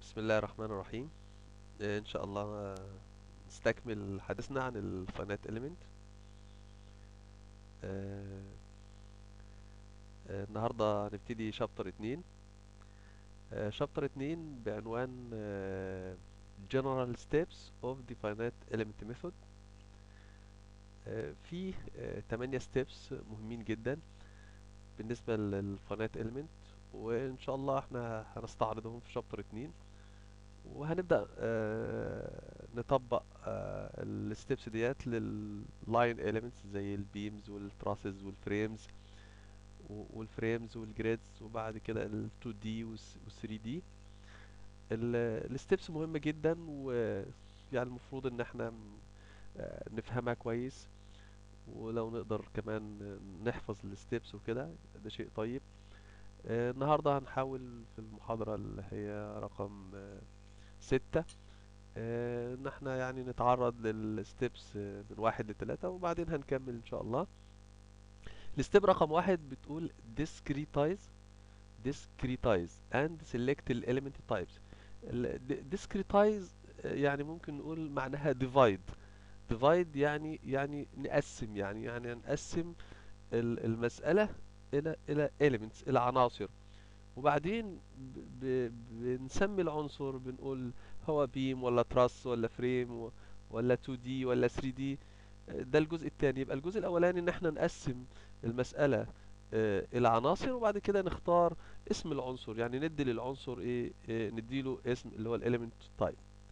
بسم الله الرحمن الرحيم آه، ان شاء الله آه، نستكمل حديثنا عن الفاينات element آه، آه، النهارده هنبتدي شابتر اتنين شابتر اتنين بعنوان آه، General Steps of the Finite Element Method آه، في آه، تمانية steps مهمين جدا بالنسبة للفاينات element وان شاء الله احنا هنستعرضهم في شابتر اتنين وهنبدأ آه، نطبق الستبس ديت لللاين elements زي البيمز والتراسز والفريمز والفريمز والجريدز وبعد كده ال 2D وال 3D الستبس مهمة جدا ويعني المفروض ان احنا آه، نفهمها كويس ولو نقدر كمان نحفظ الستبس وكده ده شيء طيب آه، النهاردة هنحاول في المحاضرة اللي هي رقم آه، ستة آه، ان احنا يعني نتعرض للستبس من واحد لتلاتة وبعدين هنكمل ان شاء الله الستيب رقم واحد بتقول discretize discretize and select the element types ال- di- discretize آه، يعني ممكن نقول معناها divide divide يعني يعني نقسم يعني يعني نقسم ال- المسألة إلى إلى elements إلى عناصر وبعدين ب- ب- بنسمي العنصر بنقول هو بيم ولا تراس ولا فريم ولا 2D ولا 3D ده الجزء الثاني يبقى الجزء الاولاني ان احنا نقسم المسألة آه، الى عناصر وبعد كده نختار اسم العنصر يعني ندي للعنصر ايه آه، نديله اسم اللي هو الاليمنت تايب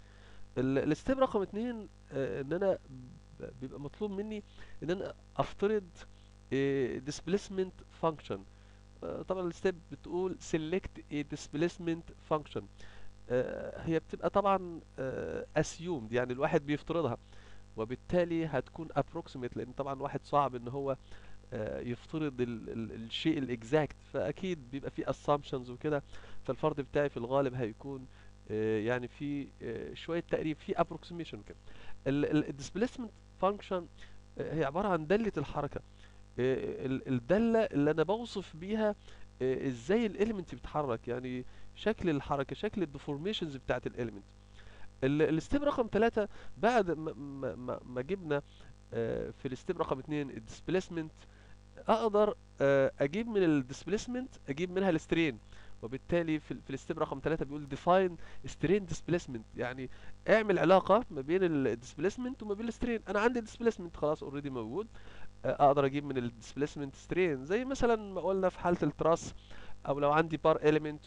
الستيب رقم اتنين آه، ان انا ب- بيبقى مطلوب مني ان انا افترض آه، displacement function آه، طبعا الستيب بتقول select a displacement function آه، هي بتبقى طبعا آه، assumed يعني الواحد بيفترضها وبالتالي هتكون approximate لان طبعا واحد صعب ان هو آه، يفترض ال ال الشيء الاكزاكت فاكيد بيبقى فيه assumptions وكده فالفرض بتاعي في الغالب هيكون آه، يعني في آه، شوية تقريب في approximation كده ال ال displacement function آه، هي عبارة عن دالة الحركة آه، ال- الدالة اللي انا بوصف بيها آه، ازاي الاليمنت بيتحرك يعني شكل الحركة شكل الديفورميشنز بتاعت الاليمنت الستيب رقم ثلاثة بعد ما, ما, ما, ما جبنا آه، في الستيب رقم اتنين الديسبيسمنت اقدر آه، اجيب من الديسبيسمنت اجيب منها السترين وبالتالي في, ال- في الستيب رقم ثلاثة بيقول define strain displacement يعني اعمل علاقة ما بين الديسبيسمنت وما بين السترين انا عندي الديسبيسمنت خلاص اوريدي موجود آه، اقدر اجيب من الديسبيسمنت سترين زي مثلا ما قلنا في حالة التراس او لو عندي بار اليمنت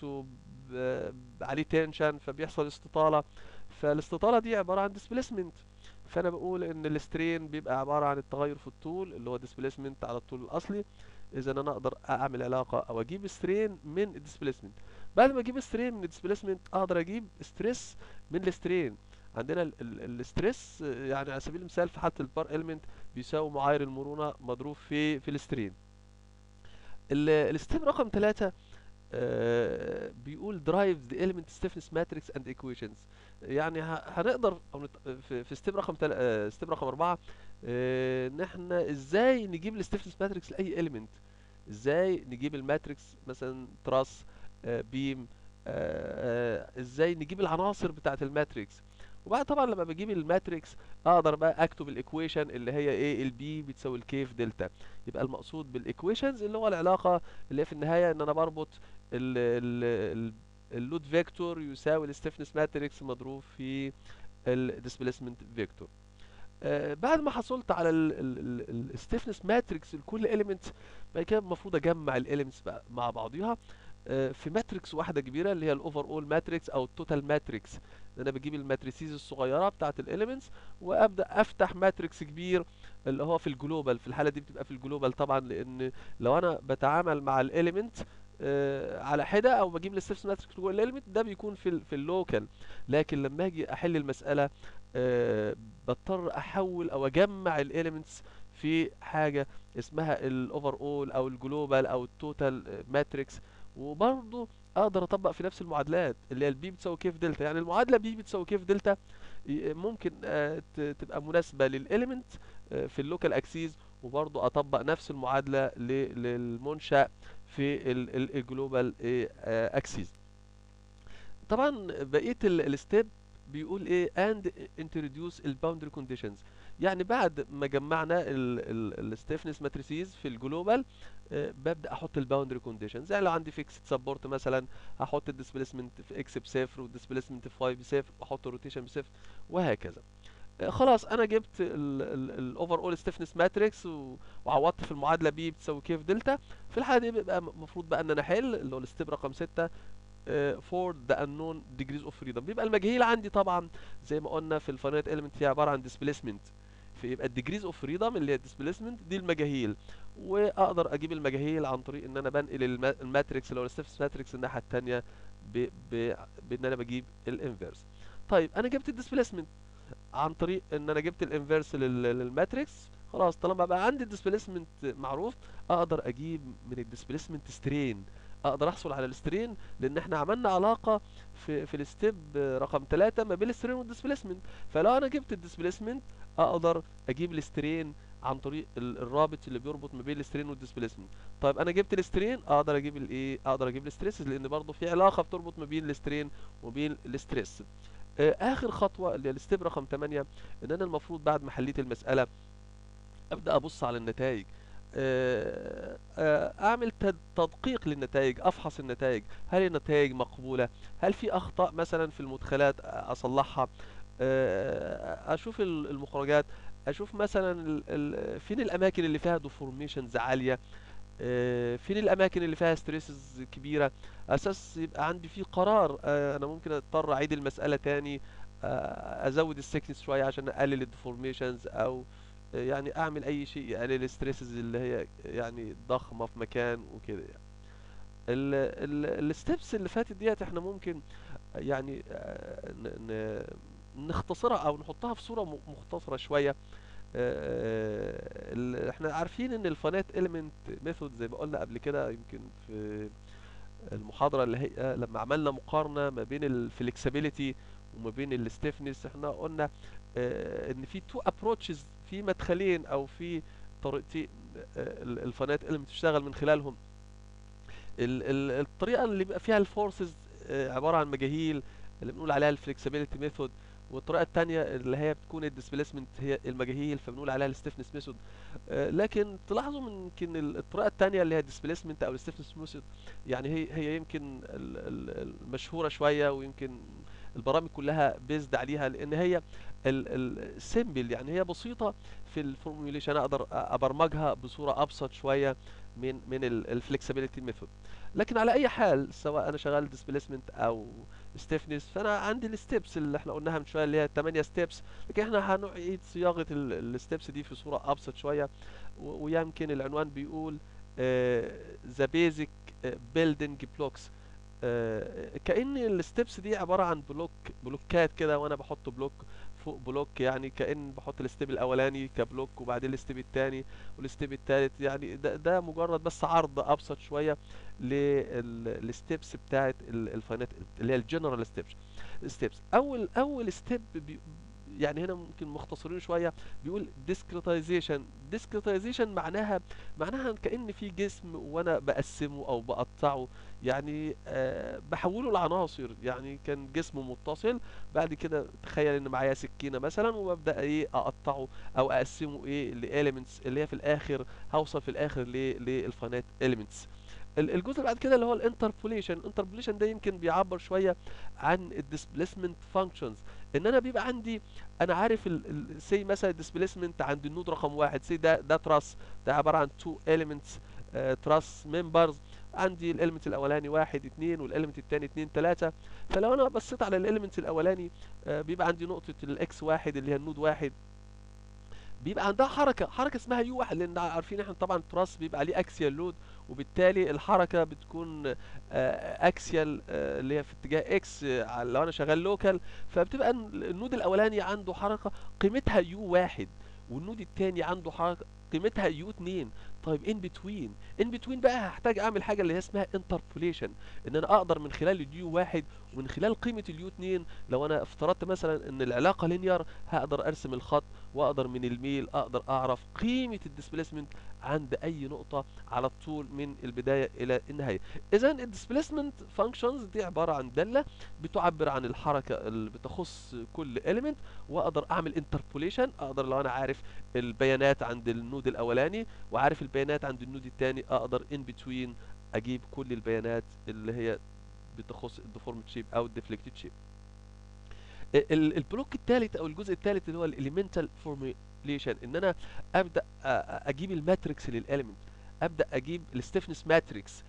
عليه تنشن فبيحصل استطالة فالاستطالة دي عبارة عن displacement فانا بقول ان السترين بيبقى عبارة عن التغير في الطول اللي هو displacement على الطول الاصلي اذا انا اقدر اعمل علاقة او اجيب سترين من الديسبيسمنت بعد ما اجيب سترين من الديسبيسمنت اقدر اجيب ستريس من السترين عندنا الستريس يعني على سبيل المثال في حالة البار اليمنت بيساوي معايير المرونة مضروب في في السترين الستيب رقم ثلاثة آه، بيقول drive the element stiffness matrix and equations يعني ه- هنقدر أو نت- في في ستيب رقم تل... آه، ستيب رقم أربعة آه، ان احنا ازاي نجيب الستيفنس ماتريكس لاي element ازاي نجيب الماتريكس مثلا تراس بيم ازاي نجيب العناصر بتاعه الماتريكس وبعد طبعا لما بجيب الماتريكس اقدر بقى اكتب الايكويشن اللي هي ايه البي بتساوي الكي في دلتا يبقى المقصود بالايكويشنز اللي هو العلاقه اللي هي في النهايه ان انا بربط ال ال اللود فيكتور يساوي الستيفنس ماتريكس مضروب في الديسبيسمنت فيكتور آه بعد ما حصلت على الستيفنس ماتريكس لكل اليمنت بعد كده المفروض اجمع الاليمنتس مع بعضيها آه في ماتريكس واحده كبيره اللي هي الاوفر اول ماتريكس او التوتال ماتريكس ان انا بجيب الماتريسيز الصغيره بتاعه الاليمنتس وابدا افتح ماتريكس كبير اللي هو في الجلوبال في الحاله دي بتبقى في الجلوبال طبعا لان لو انا بتعامل مع الاليمنت آه، على حده او بجيب الستيفنس ماتريكس جوه الاليمنت ده بيكون في ال في اللوكال لكن لما اجي احل المساله آه، بضطر احول او اجمع الاليمنتس في حاجه اسمها الاوفر اول او الجلوبال او التوتال ماتريكس وبرضه اقدر اطبق في نفس المعادلات اللي هي البي بتساوي كيف دلتا يعني المعادله بي بتساوي كيف دلتا ي- ممكن آه، ت- تبقى مناسبه للاليمنت آه، في اللوكال اكسيس وبرضه اطبق نفس المعادله ل- للمنشأ في الجلوبال اكسيس طبعا بقيه الستيب بيقول ايه and introduce الباوندري كونديشنز يعني بعد ما جمعنا الستيفنس ماتريسيز في الجلوبال آه، ببدا احط الباوندري كونديشنز يعني لو عندي فيكسد سبورت مثلا هحط الديسبيسمنت في اكس بصفر والديسبيسمنت في واي بصفر واحط الروتيشن بصفر وهكذا آه، خلاص انا جبت الاوفر اول ستيفنس ماتريكس وعوضت في المعادله بي بتساوي كيف دلتا في الحاله دي بيبقى المفروض بقى ان انا احل اللي هو الستيب رقم 6 فور ذا unknown degrees of freedom بيبقى المجهيل عندي طبعا زي ما قلنا في الفاينايت element هي عباره عن displacement فيبقى الديجريز اوف فريدم اللي هي الديسبيسمنت دي المجاهيل واقدر اجيب المجاهيل عن طريق ان انا بنقل الماتريكس اللي هو الستيفس ماتريكس الناحيه الثانيه بان انا بجيب الانفيرس طيب انا جبت الديسبيسمنت عن طريق ان انا جبت الانفيرس للماتريكس خلاص طالما بقى عندي الديسبيسمنت معروف اقدر اجيب من الديسبيسمنت سترين اقدر احصل على السترين لان احنا عملنا علاقه في في الستيب رقم 3 ما بين السترين والديسبيسمنت فلو انا جبت الديسبيسمنت اقدر اجيب السترين عن طريق الرابط اللي بيربط ما بين السترين والديسبيسمنت طيب انا جبت السترين اقدر اجيب الايه اقدر اجيب الستريسز لان برضه في علاقه بتربط ما بين السترين وبين الستريس آه اخر خطوه اللي هي الستيب رقم 8 ان انا المفروض بعد ما حليت المساله ابدا ابص على النتائج آه، آه، اعمل تدقيق للنتائج افحص النتائج هل النتائج مقبولة هل في اخطاء مثلا في المدخلات اصلحها آه، اشوف المخرجات اشوف مثلا فين الاماكن اللي فيها ديفورميشنز عالية فين الاماكن اللي فيها ستريسز كبيرة اساس يبقى عندي في قرار انا ممكن اضطر اعيد المسألة تاني ازود السكنس شوية عشان اقلل الديفورميشنز او يعني اعمل اي شيء يقلل يعني الستريسز اللي هي يعني ضخمه في مكان وكده يعني الستبس اللي فاتت ديت احنا ممكن يعني آه، نختصرها او نحطها في صوره مختصره شويه آه، احنا عارفين ان الفانات اليمنت ميثود زي ما قلنا قبل كده يمكن في المحاضره اللي هي لما عملنا مقارنه ما بين الفلكسبيليتي وما بين الستيفنس احنا قلنا اه ان في تو ابروتشز في مدخلين او في طريقتين اه الفانات اللي بتشتغل من خلالهم ال ال الطريقه اللي بيبقى فيها الفورسز اه عباره عن مجاهيل اللي بنقول عليها الفلكسبيليتي ميثود والطريقه الثانيه اللي هي بتكون الديسبيسمنت هي المجاهيل فبنقول عليها الستيفنس ميثود آه لكن تلاحظوا يمكن الطريقه الثانيه اللي هي الديسبيسمنت او الستيفنس ميثود يعني هي هي يمكن المشهوره شويه ويمكن البرامج كلها بيزد عليها لان هي السيمبل يعني هي بسيطه في الفورميوليشن اقدر ابرمجها بصوره ابسط شويه من من الفلكسبيليتي ميثود لكن على اي حال سواء انا شغال ديسبيسمنت او ستيفنس فانا عندي الستبس اللي احنا قلناها من شويه اللي هي 8 ستبس لكن احنا هنعيد صياغه الستبس دي في صوره ابسط شويه ويمكن العنوان بيقول ذا بيزك بيلدينج بلوكس كأن الستبس دي عبارة عن بلوك بلوكات كده وانا بحط بلوك فوق بلوك يعني كأن بحط الستيب الاولاني كبلوك وبعدين الستيب الثاني والستيب الثالث يعني ده, ده مجرد بس عرض ابسط شويه للستيبس بتاعت الفاينات اللي هي الجنرال ستيبس ستيبس اول اول ستيب يعني هنا ممكن مختصرين شويه بيقول ديسكريتايزيشن ديسكريتايزيشن معناها معناها كأن في جسم وانا بقسمه او بقطعه يعني أه بحوله لعناصر يعني كان جسم متصل بعد كده تخيل ان معايا سكينه مثلا وببدا ايه اقطعه او اقسمه ايه لاليمنتس اللي هي في الاخر هوصل في الاخر للفانات اليمنتس الجزء اللي بعد كده اللي هو الانتربوليشن الانتربوليشن ده يمكن بيعبر شويه عن الديسبيسمنت فانكشنز ان انا بيبقى عندي انا عارف سي مثلا الديسبيسمنت عند النود رقم واحد سي ده ده تراس ده عباره عن تو اليمنتس تراس ممبرز عندي الاليمنت الاولاني واحد اتنين والاليمنت التاني اتنين تلاتة فلو انا بصيت على الاليمنت الاولاني آه بيبقى عندي نقطة الاكس واحد اللي هي النود واحد بيبقى عندها حركه حركه اسمها يو واحد لان عارفين احنا طبعا التراس بيبقى عليه اكسيال لود وبالتالي الحركه بتكون اكسيال آه، اللي هي في اتجاه اكس لو انا شغال لوكال فبتبقى النود الاولاني عنده حركه قيمتها يو واحد والنود الثاني عنده حركه قيمتها يو 2 طيب ان بتوين ان بتوين بقى هحتاج اعمل حاجه اللي هي اسمها انتربوليشن ان انا اقدر من خلال اليو واحد ومن خلال قيمه اليو 2 لو انا افترضت مثلا ان العلاقه لينير هقدر ارسم الخط واقدر من الميل اقدر اعرف قيمه الديسبيسمنت عند اي نقطه على الطول من البدايه الى النهايه اذا الديسبيسمنت فانكشنز دي عباره عن داله بتعبر عن الحركه اللي بتخص كل اليمنت واقدر اعمل انتربوليشن اقدر لو انا عارف البيانات عند النود الاولاني وعارف البيانات عند النود الثاني اقدر ان بتوين اجيب كل البيانات اللي هي بتخص الديفورمد شيب او الديفليكتد شيب البلوك الثالث او الجزء الثالث اللي هو الاليمنتال فورميليشن ان انا ابدا اجيب الماتريكس للاليمنت ابدا اجيب الستيفنس ماتريكس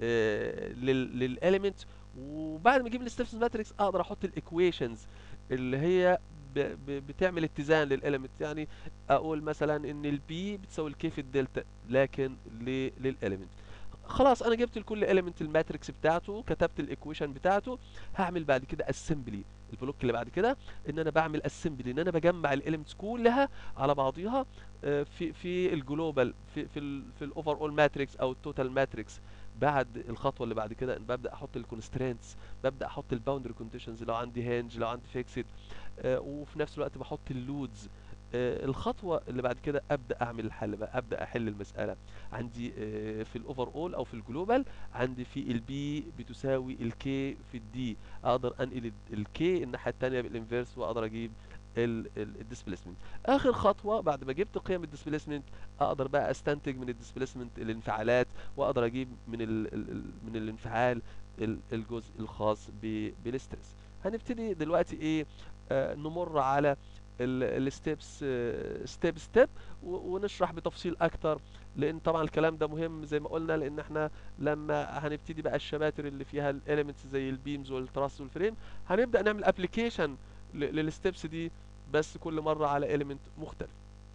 للاليمنت وبعد ما اجيب الستيفنس ماتريكس اقدر احط الايكويشنز اللي هي بتعمل اتزان للاليمنت يعني اقول مثلا ان البي بتساوي الكي في الدلتا لكن للاليمنت خلاص انا جبت لكل اليمنت الماتريكس بتاعته كتبت الايكويشن بتاعته هعمل بعد كده اسمبلي البلوك اللي بعد كده ان انا بعمل اسمبلي ان انا بجمع الاليمنتس كلها على بعضيها في في الجلوبال في في ال في الاوفر اول ماتريكس او التوتال ماتريكس بعد الخطوه اللي بعد كده ببدا احط الكونسترينتس ببدا احط الباوندري كونديشنز لو عندي هانج لو عندي فيكسد وفي نفس الوقت بحط اللودز آه الخطوة اللي بعد كده ابدا اعمل الحل بقى ابدا احل المسألة عندي آه في الاوفر اول او في الجلوبال عندي في البي بتساوي الكي في الدي اقدر انقل الكي الناحية التانية بالانفيرس واقدر اجيب الديسبيسمنت اخر خطوه بعد ما جبت قيم الديسبيسمنت اقدر بقى استنتج من الديسبيسمنت الانفعالات واقدر اجيب من ال ال من الانفعال الجزء الخاص بالستريس هنبتدي دلوقتي ايه آه نمر على الستيبس ستيب ستيب ونشرح بتفصيل اكتر لان طبعا الكلام ده مهم زي ما قلنا لان احنا لما هنبتدي بقى الشباتر اللي فيها الاليمنتس زي البيمز والتراس والفريم هنبدا نعمل ابلكيشن للستيبس دي بس كل مره على اليمنت مختلف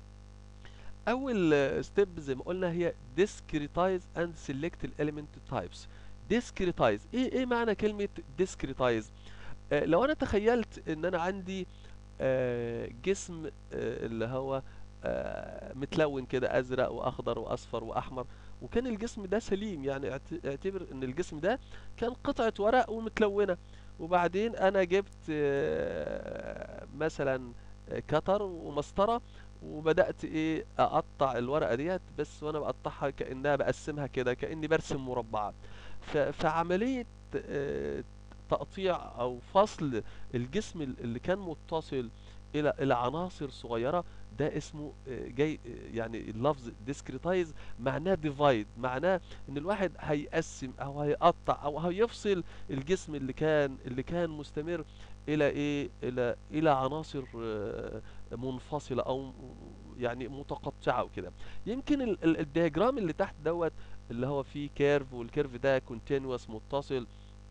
اول ستيب زي ما قلنا هي discretize and select element types discretize ايه ايه معنى كلمه discretize آه لو انا تخيلت ان انا عندي آه جسم آه اللي هو آه متلون كده ازرق واخضر واصفر واحمر وكان الجسم ده سليم يعني اعتبر ان الجسم ده كان قطعه ورق ومتلونه وبعدين انا جبت مثلا كتر ومسطره وبدات ايه اقطع الورقه ديت بس وانا بقطعها كانها بقسمها كده كاني برسم مربعات فعمليه تقطيع او فصل الجسم اللي كان متصل الى الى عناصر صغيره ده اسمه جاي يعني اللفظ ديسكريتايز معناه ديفايد معناه ان الواحد هيقسم او هيقطع او هيفصل الجسم اللي كان اللي كان مستمر الى ايه الى الى عناصر منفصله او يعني متقطعه وكده يمكن الدياجرام اللي تحت دوت اللي هو فيه كيرف والكيرف ده كونتينوس متصل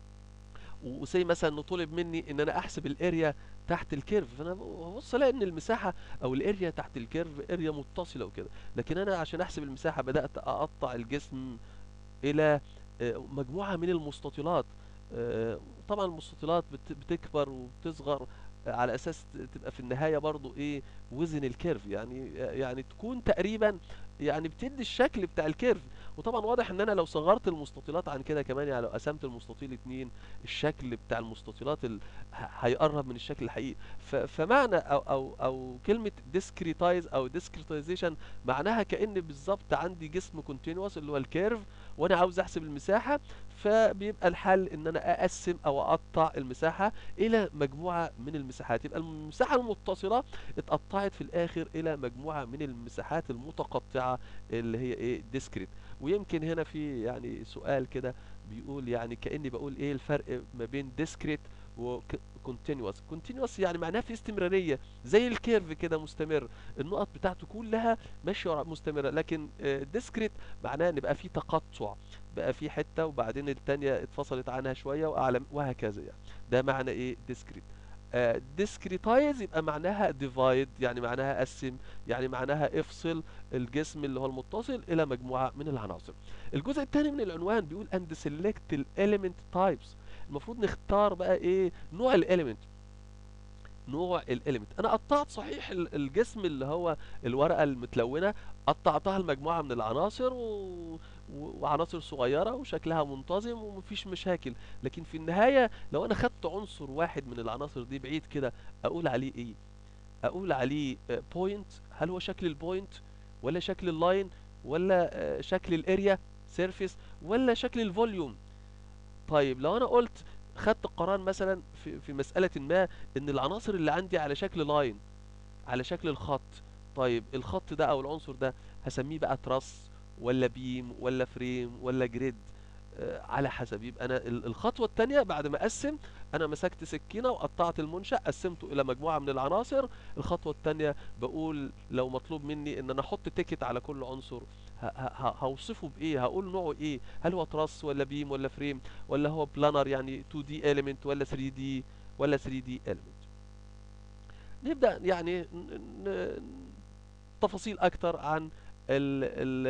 وسي مثلا انه طلب مني ان انا احسب الاريا تحت الكيرف فانا ببص الاقي ان المساحه او الاريا تحت الكيرف اريا متصله وكده لكن انا عشان احسب المساحه بدات اقطع الجسم الى مجموعه من المستطيلات طبعا المستطيلات بتكبر وبتصغر على اساس تبقى في النهايه برضو ايه وزن الكيرف يعني يعني تكون تقريبا يعني بتدي الشكل بتاع الكيرف وطبعا واضح ان انا لو صغرت المستطيلات عن كده كمان يعني لو قسمت المستطيل اتنين الشكل بتاع المستطيلات ال... هيقرب من الشكل الحقيقي ف... فمعنى او او او كلمه ديسكريتايز او ديسكريتايزيشن معناها كان بالظبط عندي جسم كونتينوس اللي هو الكيرف وانا عاوز احسب المساحه فبيبقى الحل ان انا اقسم او اقطع المساحه الى مجموعه من المساحات يبقى المساحه المتصله اتقطعت في الاخر الى مجموعه من المساحات المتقطعه اللي هي ايه ديسكريت ويمكن هنا في يعني سؤال كده بيقول يعني كاني بقول ايه الفرق ما بين ديسكريت وكونتينوس كونتينوس يعني معناها في استمراريه زي الكيرف كده مستمر النقط بتاعته كلها ماشيه مستمره لكن ديسكريت معناه ان بقى في تقطع بقى في حته وبعدين الثانيه اتفصلت عنها شويه واعلى وهكذا يعني ده معنى ايه ديسكريت ديسكريتايز يبقى معناها ديفايد يعني معناها قسم يعني معناها افصل الجسم اللي هو المتصل الى مجموعه من العناصر الجزء الثاني من العنوان بيقول اند سيلكت الاليمنت تايبس المفروض نختار بقى ايه نوع الاليمنت نوع الاليمنت انا قطعت صحيح ال- الجسم اللي هو الورقه المتلونه قطعتها لمجموعه من العناصر و... و- وعناصر صغيره وشكلها منتظم ومفيش مشاكل لكن في النهايه لو انا خدت عنصر واحد من العناصر دي بعيد كده اقول عليه ايه اقول عليه بوينت هل هو شكل البوينت ولا شكل اللاين ولا آه، شكل الاريا سيرفيس ولا شكل الفوليوم طيب لو انا قلت خدت قرار مثلا في في مسألة ما ان العناصر اللي عندي على شكل لاين على شكل الخط طيب الخط ده او العنصر ده هسميه بقى تراس ولا بيم ولا فريم ولا جريد آه، على حسب يبقى انا ال- الخطوة التانية بعد ما اقسم انا مسكت سكينة وقطعت المنشأ قسمته الى مجموعة من العناصر الخطوة التانية بقول لو مطلوب مني ان انا احط تيكت على كل عنصر ه- ه- ه- هوصفه بايه هقول نوعه ايه هل هو تراس ولا بيم ولا فريم ولا هو بلانر يعني 2D element ولا 3D ولا 3D element نبدأ يعني ن- ن- تفاصيل اكتر عن ال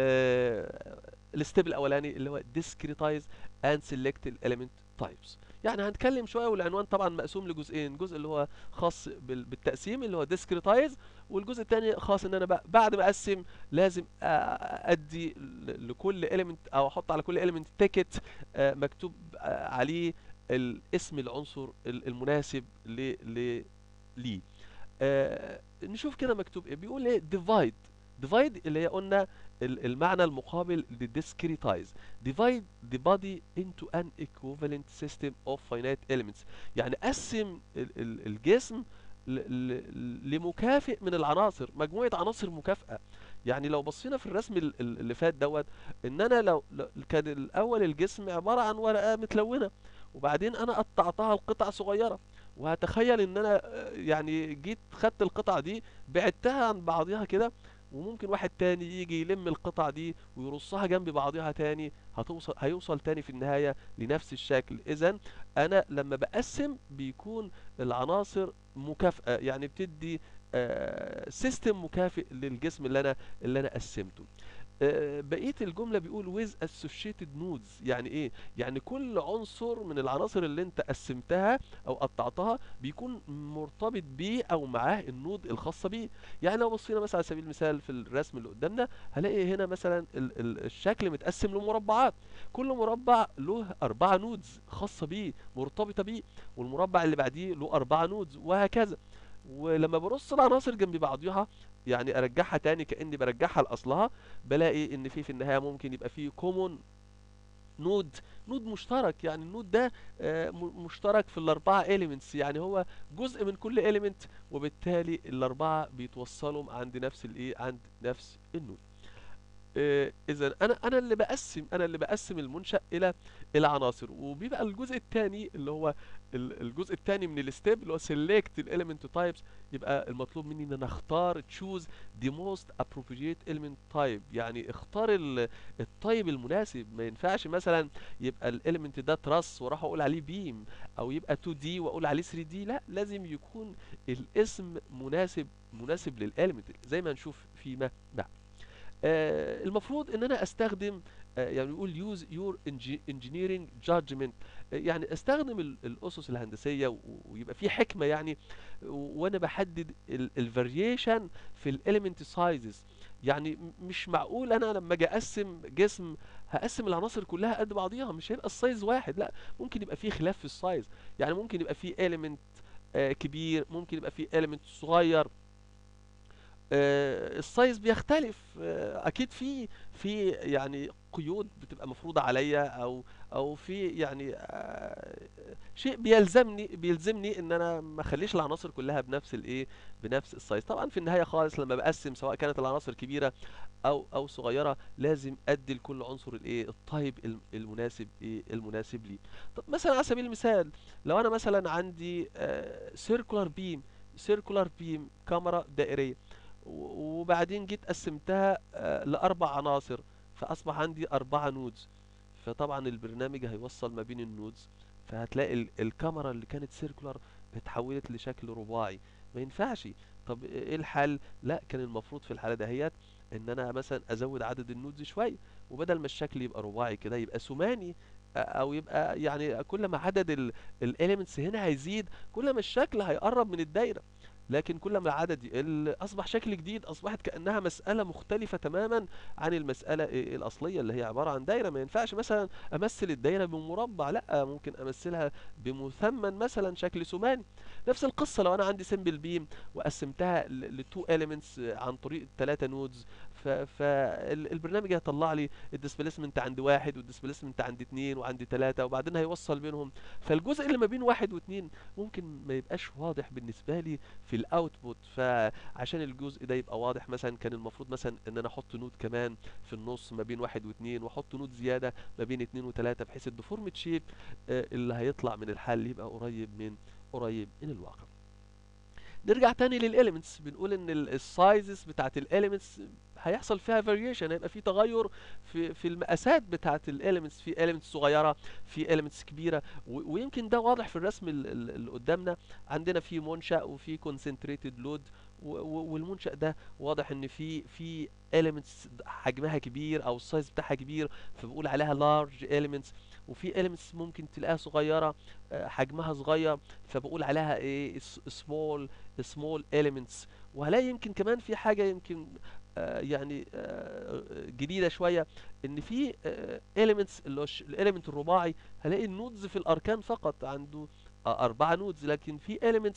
ال الستيب الاولاني اللي هو discretize and select the element types يعني هنتكلم شويه والعنوان طبعا مقسوم لجزئين جزء اللي هو خاص بال- بالتقسيم اللي هو discretize والجزء الثاني خاص ان انا بقى بعد ما اقسم لازم أ- ادي ل- لكل element او احط على كل element تيكت مكتوب آه، عليه ال- اسم العنصر ال- المناسب ل ل ليه آه، نشوف كده مكتوب ايه بيقول ايه divide divide اللي هي قلنا ال- المعنى المقابل ل discretize divide the body into an equivalent system of finite elements يعني قسم ال- ال- الجسم ل- ل- لمكافئ من العناصر مجموعة عناصر مكافئة يعني لو بصينا في الرسم ال- ال- اللي فات دوت ان انا لو لو- كان الاول الجسم عبارة عن ورقة متلونة وبعدين انا قطعتها لقطع صغيرة وهتخيل ان انا آه، يعني جيت خدت القطعة دي بعدتها عن بعضها كده وممكن واحد تاني يجي يلم القطع دي ويرصها جنب بعضها تاني هتوصل هيوصل تاني في النهاية لنفس الشكل اذا انا لما بقسم بيكون العناصر مكافأة يعني بتدي سيستم مكافئ للجسم اللي انا اللي انا قسمته آه، بقية الجملة بيقول with associated nodes يعني ايه يعني كل عنصر من العناصر اللي انت قسمتها او قطعتها بيكون مرتبط بيه او معاه النود الخاصة بيه يعني لو بصينا مثلا على سبيل المثال في الرسم اللي قدامنا هلاقي هنا مثلا ال ال الشكل متقسم لمربعات كل مربع له أربعة نودز خاصة بيه مرتبطة بيه والمربع اللي بعديه له أربعة نودز وهكذا ولما برص العناصر جنب بعضها يعني ارجعها تاني كاني برجعها لاصلها بلاقي ان في في النهايه ممكن يبقى في كومون نود نود مشترك يعني النود ده آه، م- مشترك في الاربعه اليمنتس يعني هو جزء من كل اليمنت وبالتالي الاربعه بيتوصلوا عند نفس الايه عند نفس النود اذا انا انا اللي بقسم انا اللي بقسم المنشأ الى الى عناصر وبيبقى الجزء الثاني اللي هو ال- الجزء الثاني من الستيب اللي هو select element types يبقى المطلوب مني ان انا اختار choose the most appropriate element type يعني اختار ال- الطيب المناسب ما ينفعش مثلا يبقى الاليمنت ده تراس واروح اقول عليه بيم او يبقى 2D واقول عليه 3D لا لازم يكون الاسم مناسب مناسب للاليمنت زي ما نشوف فيما بعد آه، المفروض ان انا استخدم آه، يعني يقول use your engi- engineering judgment آه، يعني استخدم ال- الاسس الهندسيه و- ويبقى في حكمه يعني و- وانا بحدد الفاريشن في الاليمنت سايزز يعني م- مش معقول انا لما اجي اقسم جسم هقسم العناصر كلها قد بعضيها مش هيبقى السايز واحد لا ممكن يبقى فيه خلاف في السايز يعني ممكن يبقى فيه اليمنت كبير ممكن يبقى فيه اليمنت صغير آه، السايز بيختلف آه، اكيد في في يعني قيود بتبقى مفروضة عليا او او في يعني آه، شيء بيلزمني بيلزمني ان انا ما اخليش العناصر كلها بنفس الايه بنفس السايز طبعا في النهاية خالص لما بقسم سواء كانت العناصر كبيرة او او صغيرة لازم ادي لكل عنصر الايه الطيب الم- المناسب ايه المناسب ليه طب مثلا على سبيل المثال لو انا مثلا عندي سيركولار بيم سيركولار بيم كاميرا دائرية و- وبعدين جيت قسمتها آه، لأربع عناصر فأصبح عندي أربعة نودز فطبعا البرنامج هيوصل ما بين النودز فهتلاقي ال- الكاميرا اللي كانت سيركولار اتحولت لشكل رباعي ما ينفعش طب ايه الحل لا كان المفروض في الحالة دهيت ان انا مثلا ازود عدد النودز شوية وبدل ما الشكل يبقى رباعي كده يبقى ثماني او يبقى يعني كل ما عدد الاليمنتس هنا هيزيد كل ما الشكل هيقرب من الدايره لكن كل ما العدد يقل اصبح شكل جديد اصبحت كانها مساله مختلفه تماما عن المساله إيه الاصليه اللي هي عباره عن دايره ما ينفعش مثلا امثل الدايره بمربع لا ممكن امثلها بمثمن مثلا شكل ثماني نفس القصه لو انا عندي سمبل بيم وقسمتها لتو اليمنتس عن طريق ثلاثه نودز فالبرنامج هيطلع لي الديسبيسمنت عند واحد والديسبيسمنت عند اتنين وعند تلاتة وبعدين هيوصل بينهم فالجزء اللي ما بين واحد واتنين ممكن ما يبقاش واضح بالنسبة لي في الاوتبوت فعشان الجزء ده يبقى واضح مثلا كان المفروض مثلا ان انا احط نود كمان في النص ما بين واحد واتنين واحط نود زيادة ما بين اتنين وتلاتة بحيث الديفورمت شيب اللي هيطلع من الحل يبقى قريب من قريب من الواقع نرجع تاني للاليمنتس بنقول ان السايزز بتاعت الاليمنتس هيحصل فيها فاريشن هيبقى في تغير في في المقاسات بتاعت الاليمنتس في اليمنتس صغيره في اليمنتس كبيره ويمكن ده واضح في الرسم اللي قدامنا عندنا في منشا وفي كونسنتريتد لود والمنشا ده واضح ان في في اليمنتس حجمها كبير او السايز بتاعها كبير فبقول عليها لارج اليمنتس وفي elements ممكن تلاقيها صغيرة حجمها صغير فبقول عليها ايه small small elements وهلاقي يمكن كمان في حاجة يمكن يعني جديدة شوية ان في elements اللي هو الاليمنت الرباعي هلاقي النودز في الاركان فقط عنده أربعة نودز لكن في elements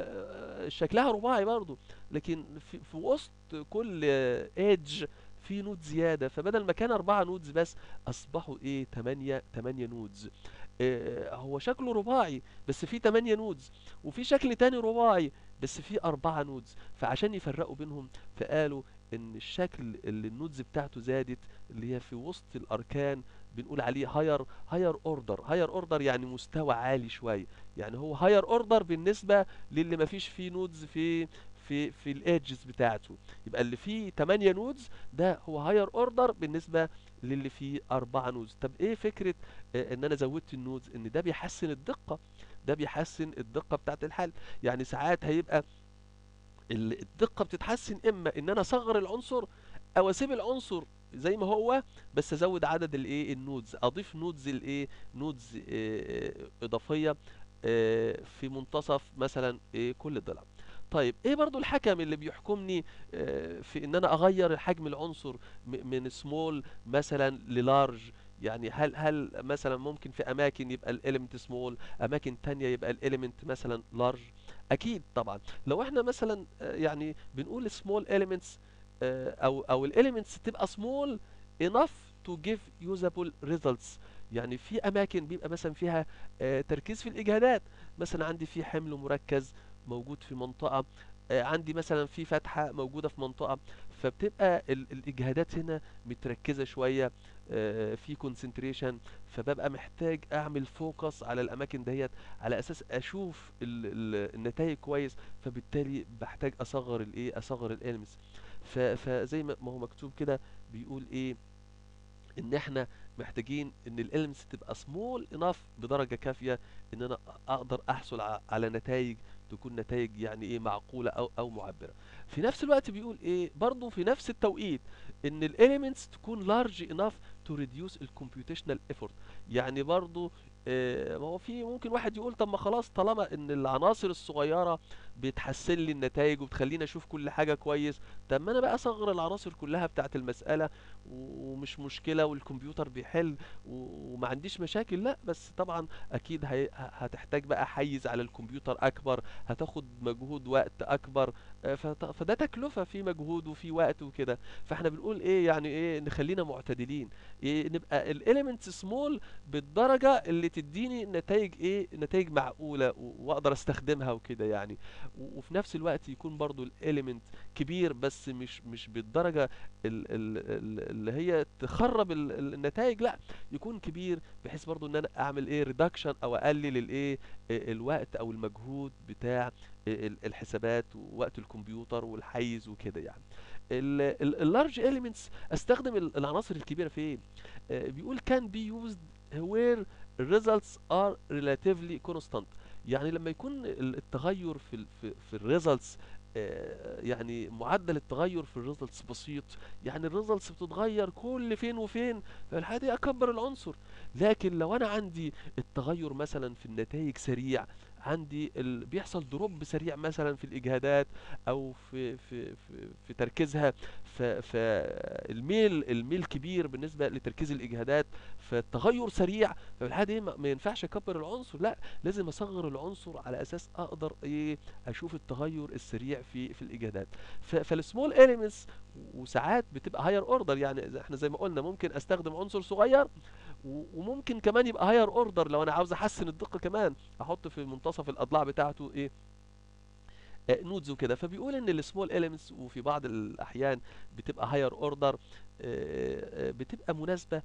شكلها رباعي برضو لكن في, في وسط كل ايدج في نود زيادة فبدل ما كان أربعة نودز بس أصبحوا إيه تمانية تمانية نودز إيه هو شكله رباعي بس فيه تمانية نودز وفي شكل تاني رباعي بس فيه أربعة نودز فعشان يفرقوا بينهم فقالوا إن الشكل اللي النودز بتاعته زادت اللي هي في وسط الأركان بنقول عليه هاير هاير اوردر هاير اوردر يعني مستوى عالي شويه يعني هو هاير اوردر بالنسبه للي ما فيش فيه نودز في في في الايدجز بتاعته يبقى اللي فيه 8 نودز ده هو هاير اوردر بالنسبه للي فيه 4 نودز طب ايه فكره آه ان انا زودت النودز ان ده بيحسن الدقه ده بيحسن الدقه بتاعه الحل يعني ساعات هيبقى الدقه بتتحسن اما ان انا اصغر العنصر او اسيب العنصر زي ما هو بس ازود عدد الايه النودز اضيف نودز الايه نودز اه اضافيه اه في منتصف مثلا ايه كل ضلع طيب ايه برضو الحكم اللي بيحكمني اه في ان انا اغير حجم العنصر من سمول مثلا للارج يعني هل هل مثلا ممكن في اماكن يبقى الاليمنت سمول اماكن تانية يبقى الاليمنت مثلا لارج اكيد طبعا لو احنا مثلا يعني بنقول سمول اليمنتس او او الاليمنتس تبقى سمول enough to give usable results يعني في اماكن بيبقى مثلا فيها تركيز في الاجهادات مثلا عندي في حمل مركز موجود في منطقة عندي مثلا في فتحة موجودة في منطقة فبتبقى الاجهادات هنا متركزة شوية في كونسنتريشن فببقى محتاج اعمل فوكس على الاماكن ديت على اساس اشوف النتائج كويس فبالتالي بحتاج اصغر الايه اصغر الالمس فزي ما هو مكتوب كده بيقول ايه ان احنا محتاجين ان الالمس تبقى سمول انف بدرجه كافيه ان انا اقدر احصل على نتائج تكون نتائج يعني ايه معقوله او او معبره في نفس الوقت بيقول ايه برضه في نفس التوقيت ان الاليمنتس تكون لارج انف تو ريديوس الكمبيوتيشنال ايفورت يعني برضه ما هو في ممكن واحد يقول طب ما خلاص طالما ان العناصر الصغيره بتحسن لي النتائج وبتخليني اشوف كل حاجه كويس طب ما انا بقى اصغر العناصر كلها بتاعه المساله ومش مشكله والكمبيوتر بيحل وما عنديش مشاكل لا بس طبعا اكيد هي هتحتاج بقى حيز على الكمبيوتر اكبر هتاخد مجهود وقت اكبر فده تكلفه في مجهود وفي وقت وكده فاحنا بنقول ايه يعني ايه نخلينا معتدلين إيه نبقى الاليمنتس سمول بالدرجه اللي تديني نتائج ايه نتائج معقوله واقدر استخدمها وكده يعني وفي نفس الوقت يكون برضو الاليمنت كبير بس مش مش بالدرجه ال ال اللي هي تخرب النتائج لا يكون كبير بحيث برضو ان انا اعمل ايه ريدكشن او اقلل الايه الوقت او المجهود بتاع الحسابات ووقت الكمبيوتر والحيز وكده يعني اللارج اليمنتس استخدم العناصر الكبيره في ايه بيقول كان بي يوزد where results are relatively constant يعني لما يكون التغير في ال في, في الريزلتس آه، يعني معدل التغير في الريزلتس بسيط يعني الريزلتس بتتغير كل فين وفين فالحقيقة دي اكبر العنصر لكن لو انا عندي التغير مثلا في النتائج سريع عندي ال... بيحصل دروب سريع مثلا في الاجهادات او في في في, في تركيزها ف... فالميل الميل كبير بالنسبه لتركيز الاجهادات فالتغير سريع فالحاله دي ما ما ينفعش اكبر العنصر لا لازم اصغر العنصر على اساس اقدر ايه اشوف التغير السريع في في الاجهادات ف... فالسمول اليمنتس وساعات بتبقى هاير اوردر يعني زي- احنا زي ما قلنا ممكن استخدم عنصر صغير و- وممكن كمان يبقى هاير اوردر لو انا عاوز احسن الدقه كمان احط في منتصف الاضلاع بتاعته ايه آه، نودز وكده فبيقول ان السمول اليمنتس وفي بعض الاحيان بتبقى هاير اوردر بتبقى مناسبه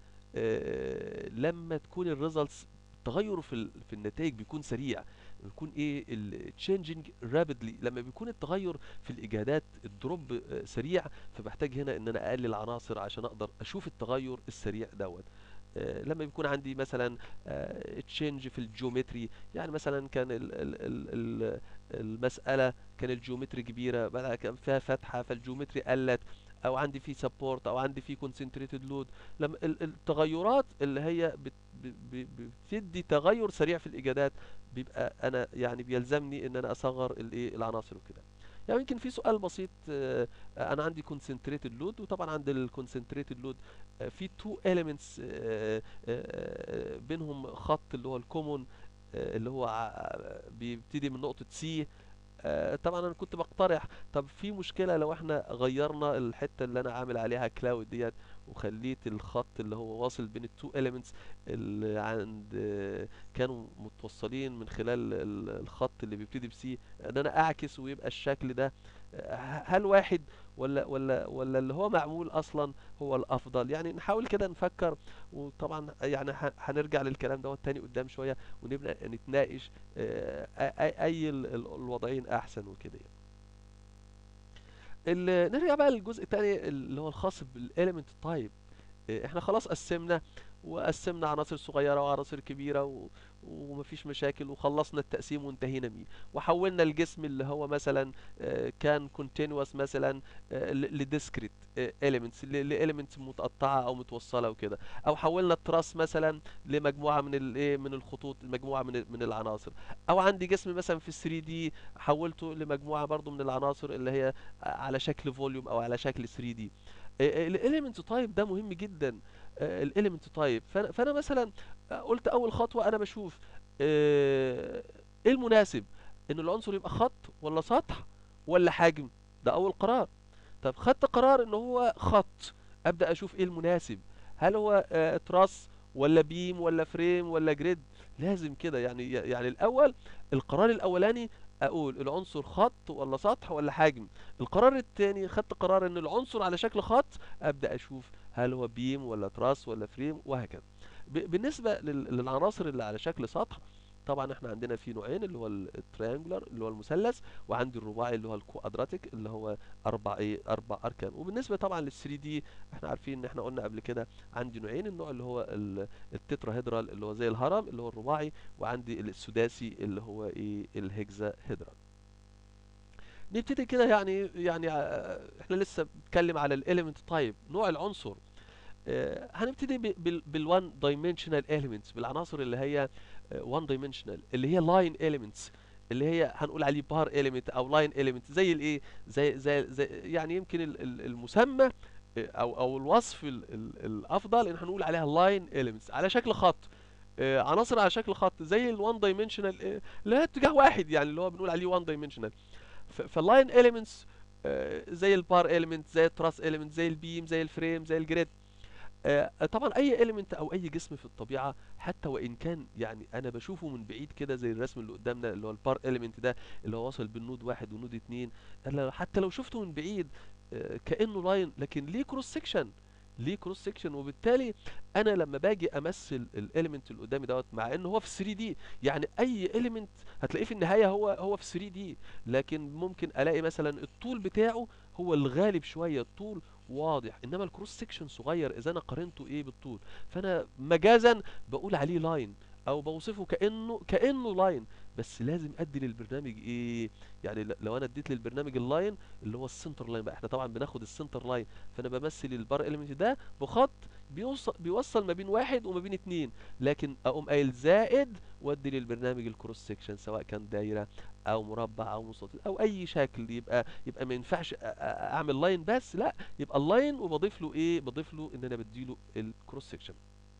آه، لما تكون الريزلتس التغير في ال- في النتائج بيكون سريع بيكون ايه التشينجينج رابيدلي لما بيكون التغير في الاجهادات الدروب آه، سريع فبحتاج هنا ان انا اقلل عناصر عشان اقدر اشوف التغير السريع دوت آه، لما بيكون عندي مثلا تشينج في الجيومتري يعني مثلا كان ال ال ال ال المسألة كان الجيومتري كبيرة بقى كان فيها فتحة فالجيومتري قلت او عندي فيه سبورت او عندي فيه كونسنتريتد لود لما ال- التغيرات اللي هي بت ب- ب- بتدي تغير سريع في الاجادات بيبقى انا يعني بيلزمني ان انا اصغر الايه العناصر وكده يعني يمكن في سؤال بسيط آه، انا عندي كونسنتريتد لود وطبعا عند الكونسنتريتد لود في تو elements آه، آه، بينهم خط اللي هو الكومون اللي هو ع- بيبتدي من نقطة سي طبعا انا كنت بقترح طب في مشكلة لو احنا غيرنا الحتة اللي انا عامل عليها كلاود ديت وخليت الخط اللي هو واصل بين التو elements اللي عند آه، كانوا متوصلين من خلال ال- الخط اللي بيبتدي بسي ان انا اعكس ويبقى الشكل ده آه، هل واحد ولا ولا ولا اللي هو معمول اصلا هو الافضل يعني نحاول كده نفكر وطبعا يعني ه- هنرجع للكلام دوت تاني قدام شويه ونبدا نتناقش آه، اي أي ال- ال- الوضعين احسن وكده يعني. ال- نرجع بقى للجزء التاني اللي هو الخاص بالاليمنت تايب احنا خلاص قسمنا وقسمنا عناصر صغيرة وعناصر كبيرة و... ومفيش مشاكل وخلصنا التقسيم وانتهينا بيه وحولنا الجسم اللي هو مثلا آه، كان continuous مثلا لديسكريت elements لإليمنتس متقطعة أو متوصلة وكده أو حولنا التراس مثلا لمجموعة من الايه من الخطوط مجموعة من ال- من العناصر أو عندي جسم مثلا في 3 دي حولته لمجموعة برضو من العناصر اللي هي على شكل فوليوم أو على شكل 3 دي الاليمنت تايب ده مهم جدا الاليمنت تايب فانا فأنا مثلا آه، قلت اول خطوه انا بشوف آه، ايه المناسب ان العنصر يبقى خط ولا سطح ولا حجم ده اول قرار طب خدت قرار ان هو خط ابدا اشوف ايه المناسب هل هو آه، تراس ولا بيم ولا فريم ولا جريد لازم كده يعني يعني الاول القرار الاولاني اقول العنصر خط ولا سطح ولا حجم القرار التاني خدت قرار ان العنصر على شكل خط ابدا اشوف هل هو بيم ولا تراس ولا فريم وهكذا ب- بالنسبه لل- للعناصر اللي على شكل سطح طبعا احنا عندنا في نوعين اللي هو التريانجلر اللي هو المثلث وعندي الرباعي اللي هو الكوادراتيك اللي هو اربع ايه اربع اركان وبالنسبه طبعا لل 3 دي احنا عارفين ان احنا قلنا قبل كده عندي نوعين النوع اللي هو ال- التتراهيدرال اللي هو زي الهرم اللي هو الرباعي وعندي السداسي اللي هو ايه الهكزا هيدرال نبتدي كده يعني يعني ع- احنا لسه بنتكلم على الاليمنت تايب نوع العنصر آه، هنبتدي بالوان دايمنشنال اليمنتس بالعناصر اللي هي وان دايمنشنال اللي هي لاين اليمنتس اللي هي هنقول عليه بار اليمنت او لاين اليمنت زي الايه زي زي, زي يعني يمكن ال- ال- المسمى آه، او او الوصف ال ال الافضل ان هنقول عليها لاين اليمنتس على شكل خط آه، عناصر على شكل خط زي الوان دايمنشنال اللي هي اتجاه واحد يعني اللي هو بنقول عليه وان دايمنشنال فاللاين اليمنتس زي البار اليمنت زي التراس اليمنت زي البيم زي الفريم زي الجريد آه، طبعا اي اليمنت او اي جسم في الطبيعه حتى وان كان يعني انا بشوفه من بعيد كده زي الرسم اللي قدامنا اللي هو البار اليمنت ده اللي هو واصل بالنود واحد ونود اتنين أنا حتى لو شفته من بعيد آه، كانه لاين لكن ليه كروس سيكشن ليه كروس سيكشن وبالتالي انا لما باجي امثل الاليمنت اللي قدامي دوت مع ان هو في 3 دي يعني اي اليمنت هتلاقيه في النهايه هو هو في 3 دي لكن ممكن الاقي مثلا الطول بتاعه هو الغالب شويه الطول واضح انما الكروس سيكشن صغير اذا انا قارنته ايه بالطول فانا مجازا بقول عليه لاين او بوصفه كانه كانه لاين بس لازم ادي للبرنامج ايه يعني ل- لو انا اديت للبرنامج اللاين اللي هو السنتر لاين بقى احنا طبعا بناخد السنتر لاين فانا بمثل البار اليمنت ده بخط بيوصل بيوصل ما بين واحد وما بين اتنين لكن اقوم قايل زائد وادي للبرنامج الكروس سيكشن سواء كان دايره او مربع او مستطيل او اي شكل يبقى يبقى ما ينفعش أ- أ- اعمل لاين بس لا يبقى اللاين وبضيف له ايه بضيف له ان انا بديله الكروس سيكشن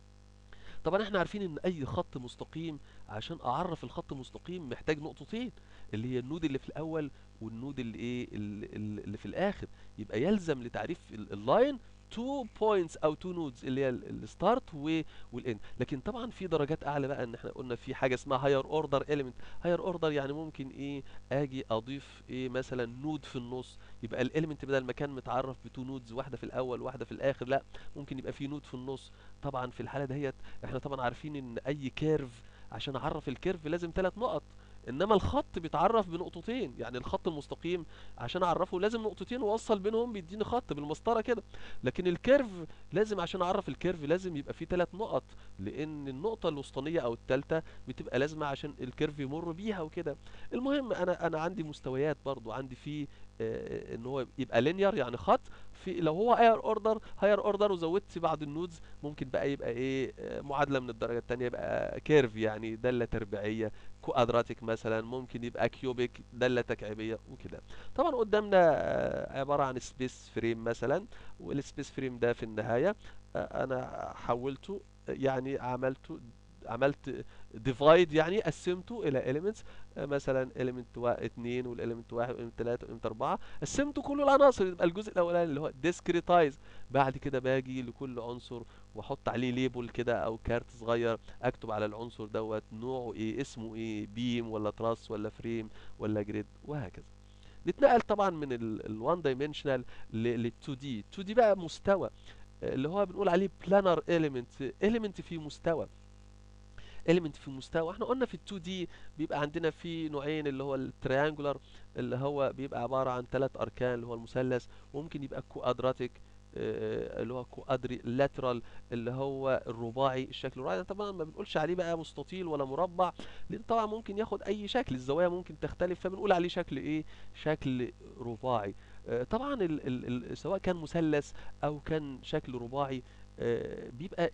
طبعا احنا عارفين ان اي خط مستقيم عشان اعرف الخط المستقيم محتاج نقطتين اللي هي النود اللي في الاول والنود اللي ايه اللي, اللي في الاخر يبقى يلزم لتعريف ال- اللاين تو بوينتس او تو نودز اللي هي الستارت والاند لكن طبعا في درجات اعلى بقى ان احنا قلنا في حاجه اسمها هاير اوردر اليمنت هاير اوردر يعني ممكن ايه اجي اضيف ايه مثلا نود في النص يبقى الاليمنت بدل ما كان متعرف بتو نودز واحده في الاول واحده في الاخر لا ممكن يبقى في نود في النص طبعا في الحاله دهيت احنا طبعا عارفين ان اي كيرف عشان اعرف الكيرف لازم ثلاث نقط انما الخط بيتعرف بنقطتين يعني الخط المستقيم عشان اعرفه لازم نقطتين واوصل بينهم بيديني خط بالمسطره كده لكن الكيرف لازم عشان اعرف الكيرف لازم يبقى فيه ثلاث نقط لان النقطه الوسطانيه او الثالثه بتبقى لازمه عشان الكيرف يمر بيها وكده المهم انا انا عندي مستويات برضو عندي فيه آه، ان هو يبقى لينير يعني خط في لو هو هاير اوردر هاير اوردر وزودت بعض النودز ممكن بقى يبقى ايه آه، معادله من الدرجه الثانيه يبقى كيرف يعني داله تربيعيه كوادراتيك مثلا ممكن يبقى كيوبيك داله تكعيبيه وكده طبعا قدامنا آه، عباره عن سبيس فريم مثلا والسبيس فريم ده في النهايه آه، انا حولته يعني عملته عملت ديفايد يعني قسمته الى elements آه، مثلا element 2 والelement 1 والelement 3 والelement 4 قسمته كل العناصر يبقى الجزء الاولاني اللي هو discretize بعد كده باجي لكل عنصر واحط عليه ليبل كده او كارت صغير اكتب على العنصر دوت نوعه ايه اسمه ايه بيم ولا تراس ولا فريم ولا جريد وهكذا نتنقل طبعا من ال 1 دايمنشنال لل 2 دي 2 دي بقى مستوى آه، اللي هو بنقول عليه بلانر element element في مستوى element في مستوى احنا قلنا في ال 2 دي بيبقى عندنا في نوعين اللي هو التريانجولار اللي هو بيبقى عبارة عن ثلاث اركان اللي هو المثلث وممكن يبقى كوادراتيك اللي هو كوادري لاترال اللي هو الرباعي الشكل الرباعي طبعا ما بنقولش عليه بقى مستطيل ولا مربع لان طبعا ممكن ياخد اي شكل الزوايا ممكن تختلف فبنقول عليه شكل ايه شكل رباعي آه، طبعا ال ال ال سواء كان مثلث او كان شكل رباعي آه، بيبقى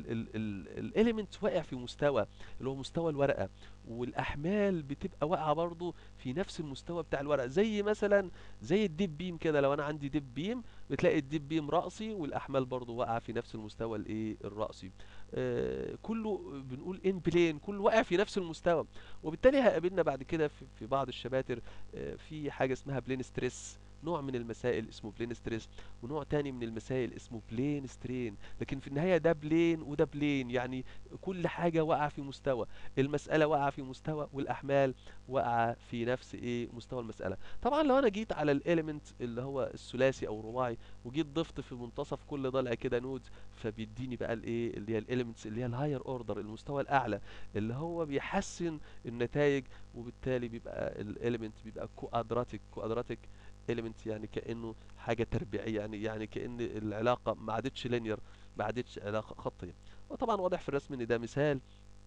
الاليمنت واقع في مستوى اللي هو مستوى الورقه والاحمال بتبقى واقعه برضو في نفس المستوى بتاع الورقه زي مثلا زي الديب بيم كده لو انا عندي ديب بيم بتلاقي الديب بيم رأسي والاحمال برضو واقعه في نفس المستوى الايه الرأسي آه، كله بنقول ان بلين كله واقع في نفس المستوى وبالتالي هيقابلنا بعد كده في في بعض الشباتر آه، في حاجه اسمها بلين ستريس نوع من المسائل اسمه بلين ستريس ونوع تاني من المسائل اسمه بلين سترين لكن في النهاية ده بلين وده بلين يعني كل حاجة واقعة في مستوى المسألة واقعة في مستوى والأحمال واقعة في نفس ايه مستوى المسألة طبعا لو انا جيت على الاليمنت اللي هو الثلاثي او الرباعي وجيت ضفت في منتصف كل ضلع كده نود فبيديني بقى الايه اللي هي الاليمنتس اللي هي الهاير اوردر المستوى الاعلى اللي هو بيحسن النتائج وبالتالي بيبقى الاليمنت بيبقى كوادراتيك كوادراتيك element يعني كأنه حاجة تربيعية يعني يعني كأن العلاقة ما عادتش linear ما عادتش علاقة خطية وطبعا واضح في الرسم ان ده مثال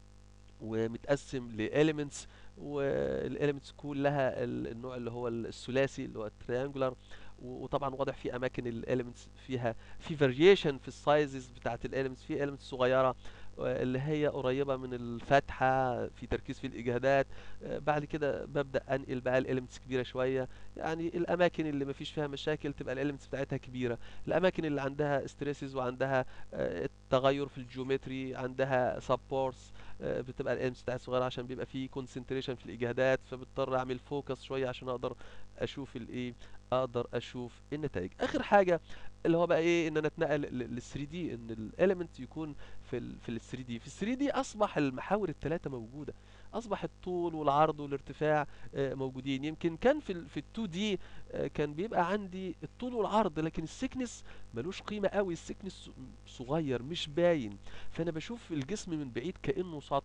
ومتقسم لإليمنتس والإليمنتس كلها ال- النوع اللي هو الثلاثي اللي هو التريانجولار وطبعا واضح في اماكن الاليمنتس فيها في فاريشن في السايزز بتاعت الاليمنتس في اليمنتس صغيره آه، اللي هي قريبه من الفتحه في تركيز في الاجهادات آه، بعد كده ببدا انقل بقى الاليمنتس كبيره شويه يعني الاماكن اللي مفيش فيها مشاكل تبقى الاليمنتس بتاعتها كبيره الاماكن اللي عندها ستريسز وعندها آه، تغير في الجيومتري عندها سبورتس بتبقى الاليمنتس بتاعتها صغيره عشان بيبقى في كونسنتريشن في الاجهادات فبضطر اعمل فوكس شويه عشان اقدر اشوف الايه اقدر اشوف النتائج اخر حاجه اللي هو بقى ايه ان انا اتنقل لل 3 دي ان الاليمنت يكون في ال في ال 3 دي في ال 3 دي اصبح المحاور الثلاثه موجوده اصبح الطول والعرض والارتفاع آه، موجودين يمكن كان في ال في ال 2 دي كان بيبقى عندي الطول والعرض لكن السكنس ملوش قيمه قوي السكنس صغير مش باين فانا بشوف الجسم من بعيد كانه سطح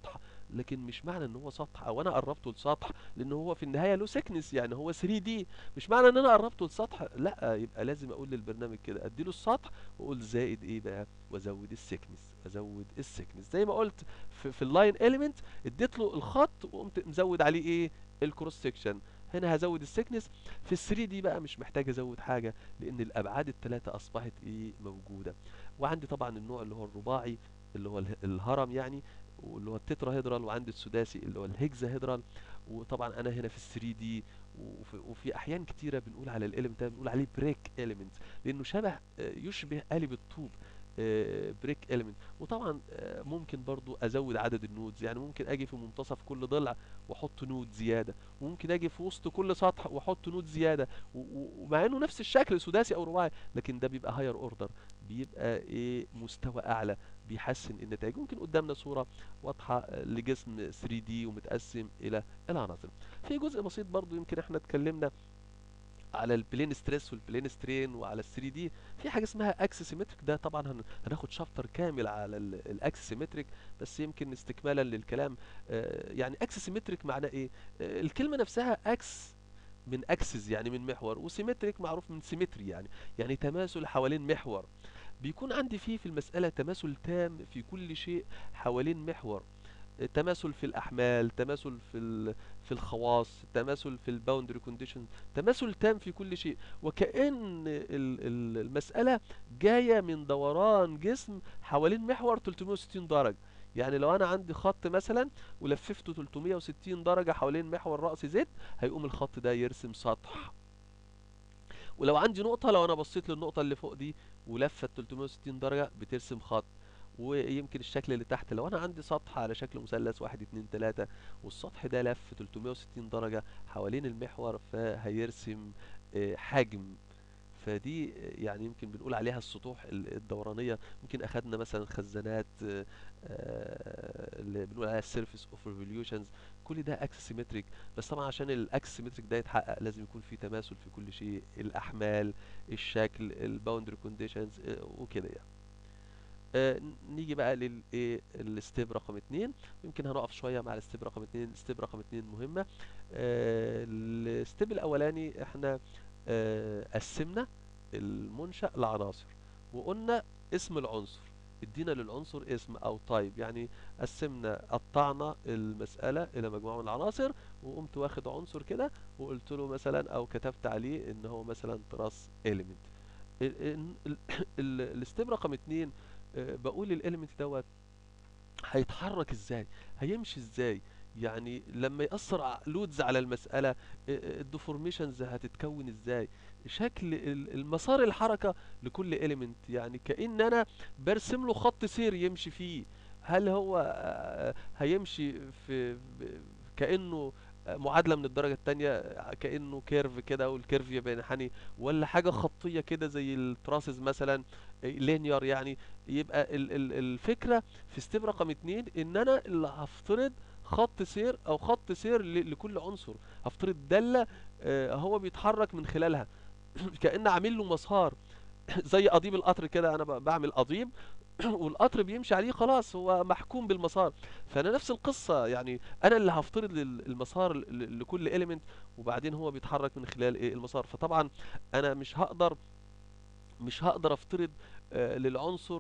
لكن مش معنى ان هو سطح او انا قربته لسطح لان هو في النهايه له سكنس يعني هو 3 دي مش معنى ان انا قربته لسطح لا يبقى لازم اقول للبرنامج كده اديله السطح واقول زائد ايه بقى وازود السكنس ازود السكنس زي ما قلت في, في اللاين اليمنت اديت له الخط وقمت مزود عليه ايه الكروس سكشن هنا هزود السكنس في ال 3 دي بقى مش محتاج ازود حاجه لان الابعاد الثلاثه اصبحت ايه موجوده وعندي طبعا النوع اللي هو الرباعي اللي هو اله- الهرم يعني واللي هو التترا هيدرال وعندي السداسي اللي هو الهيكزا هيدرال وطبعا انا هنا في ال 3 دي وفي, وفي احيان كتيره بنقول على الاليمنت ده بنقول عليه بريك اليمنت لانه شبه آه، يشبه قالب الطوب بريك اليمنت وطبعا آه، ممكن برضو ازود عدد النودز يعني ممكن اجي في منتصف كل ضلع واحط نود زياده وممكن اجي في وسط كل سطح واحط نود زياده و- و- ومع انه نفس الشكل سداسي او رباعي لكن ده بيبقى هاير اوردر بيبقى ايه مستوى اعلى بيحسن النتائج ممكن قدامنا صوره واضحه آه، لجسم 3 دي ومتقسم الى الى عناصر في جزء بسيط برضو يمكن احنا اتكلمنا على البلين ستريس والبلين سترين وعلى ال 3 دي في حاجه اسمها اكسسيمتريك ده طبعا هن- هناخد شابتر كامل على الاكسسيمتريك بس يمكن استكمالا للكلام آه، يعني اكسسيمتريك معناه ايه آه، الكلمه نفسها اكس من اكسس يعني من محور وسيمتريك معروف من سيمتري يعني يعني تماثل حوالين محور بيكون عندي فيه في المسألة تماثل تام في كل شيء حوالين محور تماثل في الأحمال تماثل في ال- في الخواص تماثل في الباوندري كونديشن تماثل تام في كل شيء وكأن ال- ال- المسألة جاية من دوران جسم حوالين محور 360 درجة يعني لو انا عندي خط مثلا ولففته 360 درجة حوالين محور رأس زد هيقوم الخط ده يرسم سطح ولو عندي نقطة لو أنا بصيت للنقطة اللي فوق دي ولفت 360 درجة بترسم خط ويمكن الشكل اللي تحت لو أنا عندي سطح على شكل مثلث واحد اتنين تلاتة والسطح ده لف 360 درجة حوالين المحور فهيرسم آه، حجم فدي آه، يعني يمكن بنقول عليها السطوح ال- الدورانية ممكن أخدنا مثلا خزانات آه، آه، اللي بنقول عليها السيرفيس اوف ريفوليوشنز كل ده اكسسيمتريك بس طبعا عشان الاكسسيمتريك ده يتحقق لازم يكون في تماثل في كل شيء الاحمال الشكل الباوندري كونديشنز وكده يعني آه، ن- نيجي بقى للايه الستيب رقم اتنين يمكن هنقف شويه مع الستيب رقم اتنين الستيب رقم اتنين مهمه آه، الستيب الاولاني احنا آه، قسمنا المنشأ لعناصر وقلنا اسم العنصر ادينا للعنصر اسم او تايب يعني قسمنا قطعنا المسألة الى مجموعة من العناصر وقمت واخد عنصر كده وقلت له مثلا او كتبت عليه ان هو مثلا تراس element الستيب رقم اتنين آه، بقول الاليمنت دوت هيتحرك ازاي هيمشي ازاي يعني لما يأثر لودز على المسألة الديفورميشنز هتتكون ازاي شكل ال- المسار الحركة لكل إليمنت يعني كأن أنا برسم له خط سير يمشي فيه هل هو آه، هيمشي في ب- كأنه معادلة من الدرجة التانية كأنه كيرف كده والكيرف يبقى ينحني ولا حاجة خطية كده زي التراسز مثلا لينير يعني يبقى ال ال الفكرة في ستيب رقم اتنين ان انا اللي هفترض خط سير او خط سير ل- لكل عنصر هفترض دالة آه، هو بيتحرك من خلالها كأن عامل له مسار زي قضيب القطر كده انا ب- بعمل قضيب والقطر بيمشي عليه خلاص هو محكوم بالمسار فانا نفس القصة يعني انا اللي هفترض لل- المسار ل- ل- لكل اليمنت وبعدين هو بيتحرك من خلال ايه المسار فطبعا انا مش هقدر مش هقدر افترض آه، للعنصر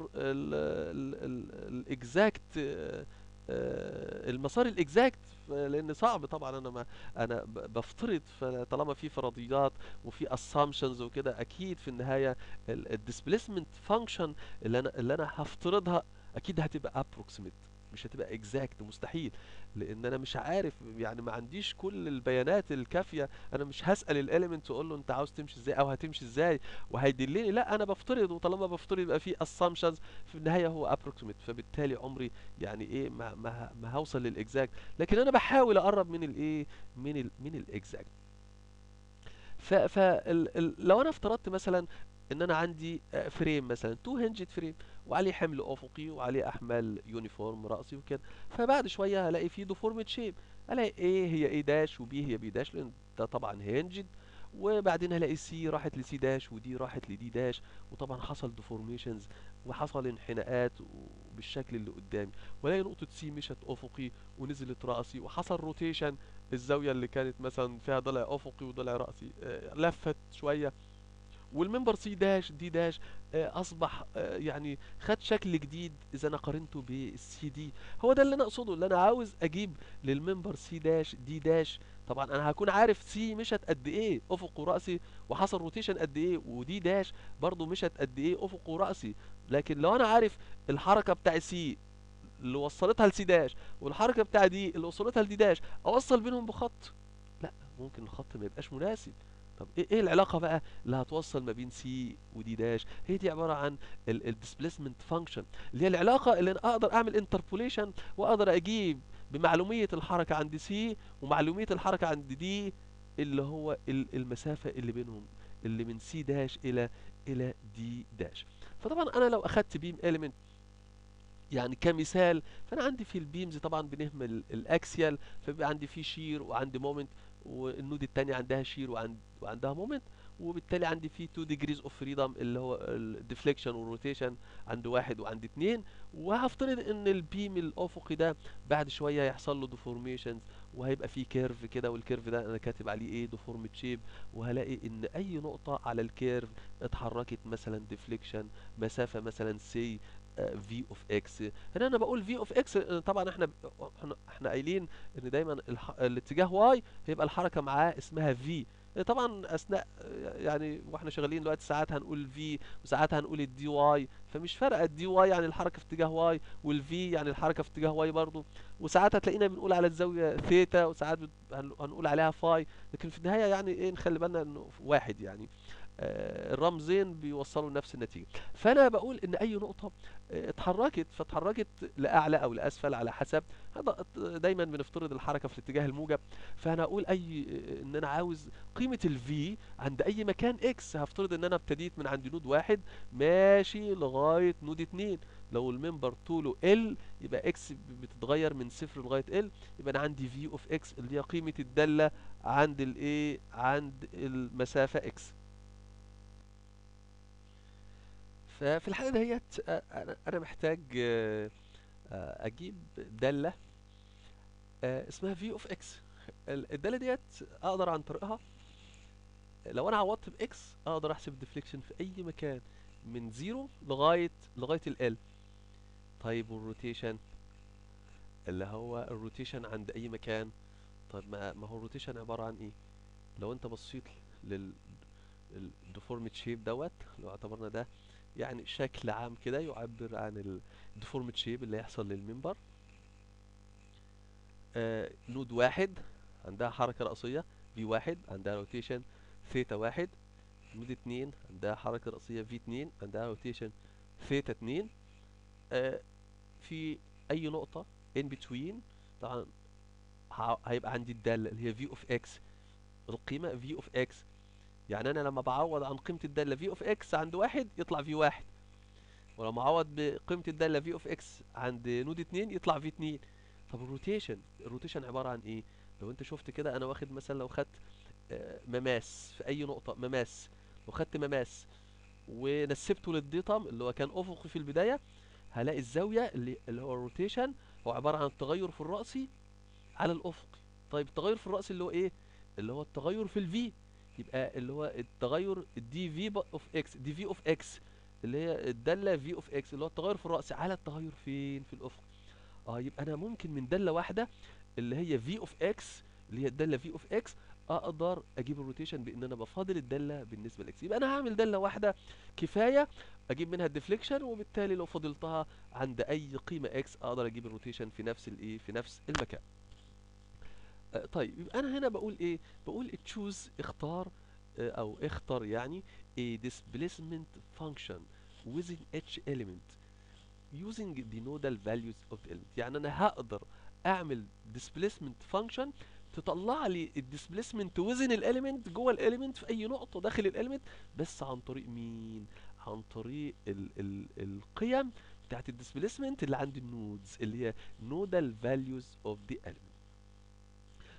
الاكزاكت المسار الاكزاكت لان صعب طبعا انا ما انا ب- بفترض فطالما في فرضيات وفي assumptions وكده اكيد في النهايه الديسبيسمنت فانكشن اللي انا اللي انا هفترضها اكيد هتبقى approximate مش هتبقى اكزاكت مستحيل لان انا مش عارف يعني ما عنديش كل البيانات الكافيه انا مش هسال الاليمنت واقول له انت عاوز تمشي ازاي او هتمشي ازاي وهيدلني لا انا بفترض وطالما بفترض يبقى في assumptions في النهايه هو approximate فبالتالي عمري يعني ايه ما ما ما هوصل للاكزاكت لكن انا بحاول اقرب من الايه من ال من الاكزاكت ف ف ال ال لو انا افترضت مثلا ان انا عندي آه، فريم مثلا تو هنجد فريم وعليه حمل افقي وعليه احمال يونيفورم راسي وكده فبعد شويه هلاقي فيه ديفورمد شيب الاقي ايه هي ايه داش وبي هي بي داش لان ده طبعا هنجد وبعدين هلاقي سي راحت لسي داش ودي راحت لدي داش وطبعا حصل ديفورميشنز وحصل انحناءات بالشكل اللي قدامي والاقي نقطة سي مشت افقي ونزلت رأسي وحصل روتيشن الزاوية اللي كانت مثلا فيها ضلع افقي وضلع رأسي آه، لفت شوية والمنبر سي داش دي داش آه، اصبح آه، يعني خد شكل جديد اذا انا قارنته بالسي دي هو ده اللي انا اقصده اللي انا عاوز اجيب للمنبر سي داش دي داش طبعا انا هكون عارف سي مشت قد ايه افق وراسي وحصل روتيشن قد ايه ودي داش برضو مشت قد ايه افق وراسي لكن لو انا عارف الحركه بتاع سي اللي وصلتها لسي داش والحركه بتاع دي اللي وصلتها لدي داش اوصل بينهم بخط لا ممكن الخط ما يبقاش مناسب طب ايه ايه العلاقه بقى اللي هتوصل ما بين سي ودي داش هي دي عباره عن الديسبيسمنت فانكشن اللي هي العلاقه اللي انا اقدر اعمل انتربوليشن واقدر اجيب بمعلوميه الحركه عند سي ومعلوميه الحركه عند دي اللي هو ال- المسافه اللي بينهم اللي من سي داش الى الى دي داش فطبعا انا لو اخدت بيم اليمنت يعني كمثال فانا عندي في البيمز طبعا بنهمل الاكسيال فبيبقى عندي فيه شير وعندي مومنت والنود التانية عندها شير وعند وعندها مومنت وبالتالي عندي فيه 2 degrees of freedom اللي هو الديفليكشن والروتيشن عند واحد وعند اتنين وهفترض ان البيم الافقي ده بعد شويه هيحصل له ديفورميشنز وهيبقى فيه كيرف كده والكيرف ده انا كاتب عليه ايه ديفورمد شيب وهلاقي ان اي نقطه على الكيرف اتحركت مثلا ديفليكشن مسافه مثلا سي في اوف اكس هنا انا بقول في اوف اكس طبعا احنا احنا احنا قايلين ان دايما الح... الاتجاه واي هيبقى الحركه معاه اسمها في طبعا اثناء يعني واحنا شغالين دلوقتي ساعات هنقول في وساعات هنقول الدي واي فمش فارقه الدي واي يعني الحركه في اتجاه واي والفي يعني الحركه في اتجاه واي برضو وساعات هتلاقينا بنقول على الزاويه ثيتا وساعات بت- هن- هنقول عليها فاي لكن في النهايه يعني ايه نخلي بالنا انه واحد يعني آه، الرمزين بيوصلوا لنفس النتيجه فانا بقول ان اي نقطه آه، اتحركت فاتحركت لاعلى او لاسفل على حسب هذا دايما بنفترض الحركه في الاتجاه الموجب فانا اقول اي ان انا عاوز قيمه الفي عند اي مكان اكس هفترض ان انا ابتديت من عند نود واحد ماشي لغايه نود اتنين لو الممبر طوله ال يبقى اكس بتتغير من صفر لغايه ال يبقى انا عندي في اوف اكس اللي هي قيمه الداله عند الايه عند المسافه اكس ففي الحالة دهيت آه، أنا أنا محتاج آه، آه، أجيب دالة آه، اسمها في اوف اكس الدالة ديت أقدر عن طريقها لو أنا عوضت بإكس أقدر أحسب الديفليكشن في أي مكان من زيرو لغاية لغاية ال طيب والروتيشن اللي هو الروتيشن عند أي مكان طيب ما ما هو الروتيشن عبارة عن إيه؟ لو أنت بصيت لل الديفورمد شيب دوت لو اعتبرنا ده يعني شكل عام كده يعبر عن الديفورمد شيب اللي هيحصل للمنبر آه نود واحد عندها حركة رأسية في واحد عندها روتيشن ثيتا واحد نود اتنين عندها حركة رأسية في اتنين عندها روتيشن ثيتا اتنين آه في أي نقطة in between طبعا ه- هيبقى عندي الدالة اللي هي في اوف اكس القيمة في اوف اكس يعني انا لما بعوض عن قيمة الدالة في اوف اكس عند واحد يطلع في واحد ولما اعوض بقيمة الدالة في اوف اكس عند نود اتنين يطلع في اتنين طب الروتيشن الروتيشن عبارة عن ايه لو انت شفت كده انا واخد مثلا لو خدت آه، مماس في اي نقطة مماس لو خدت مماس ونسبته للديتم اللي هو كان افقي في البداية هلاقي الزاوية اللي, اللي هو الروتيشن هو عبارة عن التغير في الرأسي على الافقي طيب التغير في الرأسي اللي هو ايه اللي هو التغير في الفي يبقى اللي هو التغير الدي في اوف اكس دي في اوف اكس اللي هي الداله في اوف اكس اللي هو التغير في الرأس على التغير فين في الافق اه يبقى انا ممكن من داله واحده اللي هي في اوف اكس اللي هي الداله في اوف اكس اقدر اجيب الروتيشن بان انا بفاضل الداله بالنسبه لاكس يبقى انا هعمل داله واحده كفايه اجيب منها الديفليكشن وبالتالي لو فضلتها عند اي قيمه اكس اقدر اجيب الروتيشن في نفس الايه في نفس المكان آه، طيب يبقى انا هنا بقول ايه بقول تشوز اختار آه، او اختر يعني a displacement function within each element using the nodal values of the element يعني انا هقدر اعمل displacement function تطلع لي الديسبليسمنت وزن الاليمنت جوه الاليمنت في اي نقطه داخل الاليمنت بس عن طريق مين عن طريق ال ال القيم بتاعت الديسبليسمنت اللي عند النودز اللي هي nodal values of the element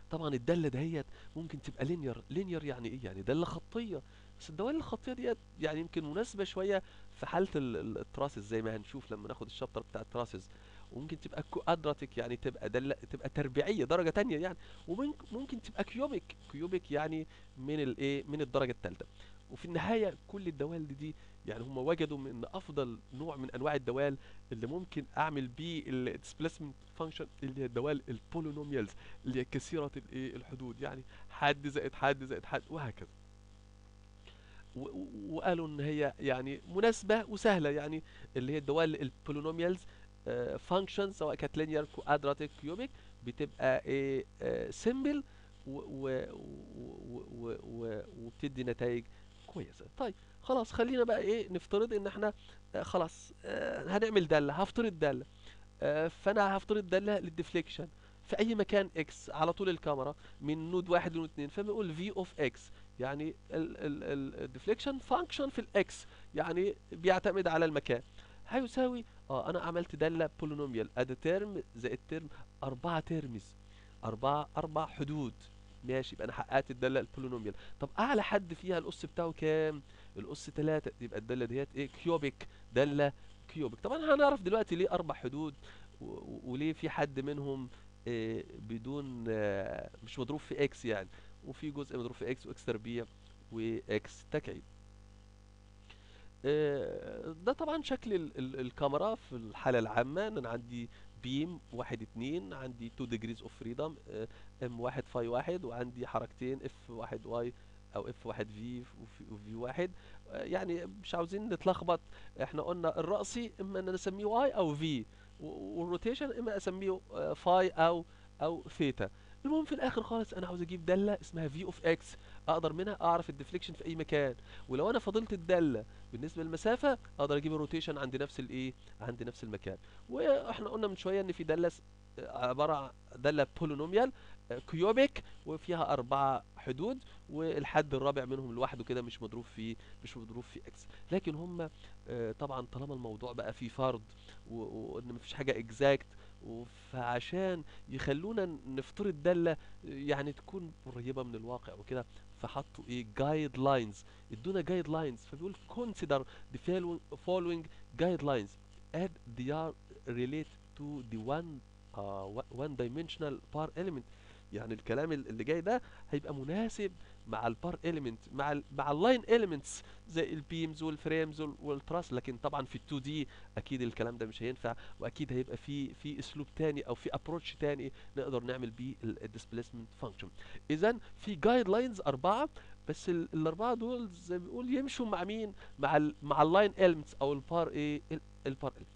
طبعا الداله دهيت ممكن تبقى لينير لينير يعني ايه يعني داله خطيه بس الدوال الخطيه ديت يعني يمكن مناسبه شويه في حاله ال- ال- التراسز زي ما هنشوف لما ناخد الشابتر بتاع التراسز وممكن تبقى كوادراتيك يعني تبقى داله تبقى تربيعيه درجه تانية يعني وممكن ممكن تبقى كيوبيك كيوبيك يعني من الايه من الدرجه الثالثه وفي النهايه كل الدوال دي, دي يعني هم وجدوا من افضل نوع من انواع الدوال اللي ممكن اعمل بيه الديسبيسمنت فانكشن اللي هي الدوال البولينوميالز اللي هي كثيره الايه الحدود يعني حد زائد حد زائد حد وهكذا و- و- وقالوا ان هي يعني مناسبه وسهله يعني اللي هي الدوال البولينوميالز فانكشن سواء كانت لينير كوادراتيك كيوبيك بتبقى ايه سيمبل وبتدي نتائج كويسه طيب خلاص خلينا بقى ايه نفترض ان احنا آه، خلاص آه، هنعمل داله هفترض داله آه، فانا هفترض داله للديفليكشن في اي مكان اكس على طول الكاميرا من نود واحد لنود اتنين فبنقول في اوف اكس يعني الديفليكشن فانكشن في الاكس يعني بيعتمد على المكان هيساوي اه انا عملت داله بولينوميال ادي ترم زائد ترم اربعه ترمز اربعه اربع حدود ماشي يبقى انا حققت الداله البولينوميال طب اعلى حد فيها الاس بتاعه كام الاس 3 يبقى الداله ديت ايه كيوبيك داله كيوبيك طبعا هنعرف دلوقتي ليه اربع حدود و- و- وليه في حد منهم آه، بدون آه، مش مضروب في اكس يعني وفي جزء مضروب في اكس واكس تربيع واكس تكعيب آه، ده طبعا شكل ال- ال- الكاميرا في الحالة العامة ان انا عندي بيم واحد اتنين عندي 2 degrees of freedom ام واحد فاي واحد وعندي حركتين اف واحد واي او اف واحد في وفي واحد آه، يعني مش عاوزين نتلخبط احنا قلنا الرأسي اما ان انا اسميه واي او في والروتيشن اما اسميه آه، فاي او او ثيتا المهم في الاخر خالص انا عاوز اجيب داله اسمها في اوف اكس اقدر منها اعرف الديفليكشن في اي مكان ولو انا فضلت الداله بالنسبه للمسافه اقدر اجيب الروتيشن عند نفس الايه عند نفس المكان واحنا قلنا من شويه ان في داله س- عباره عن داله بولينوميال كيوبيك وفيها اربعه حدود والحد الرابع منهم لوحده كده مش مضروب في مش مضروب في اكس لكن هم آه، طبعا طالما الموضوع بقى فيه فرض و- وان مفيش حاجه اكزاكت فعشان يخلونا نفترض داله يعني تكون قريبه من الواقع وكده فحطوا ايه جايد لاينز ادونا جايد لاينز فبيقول consider the following- following guidelines and they are related to the one uh, one dimensional bar element يعني الكلام ال- اللي جاي ده هيبقى مناسب مع البار اليمنت مع ال مع اللاين اليمنتس زي البيمز والفريمز والتراس لكن طبعا في ال 2 دي اكيد الكلام ده مش هينفع واكيد هيبقى في في اسلوب تاني او في ابروتش تاني نقدر نعمل بيه الديسبيسمنت فانكشن اذا في جايد لاينز اربعه بس ال- الاربعه دول زي ما بيقول يمشوا مع مين مع ال مع اللاين اليمنتس او البار ايه ال- البار element.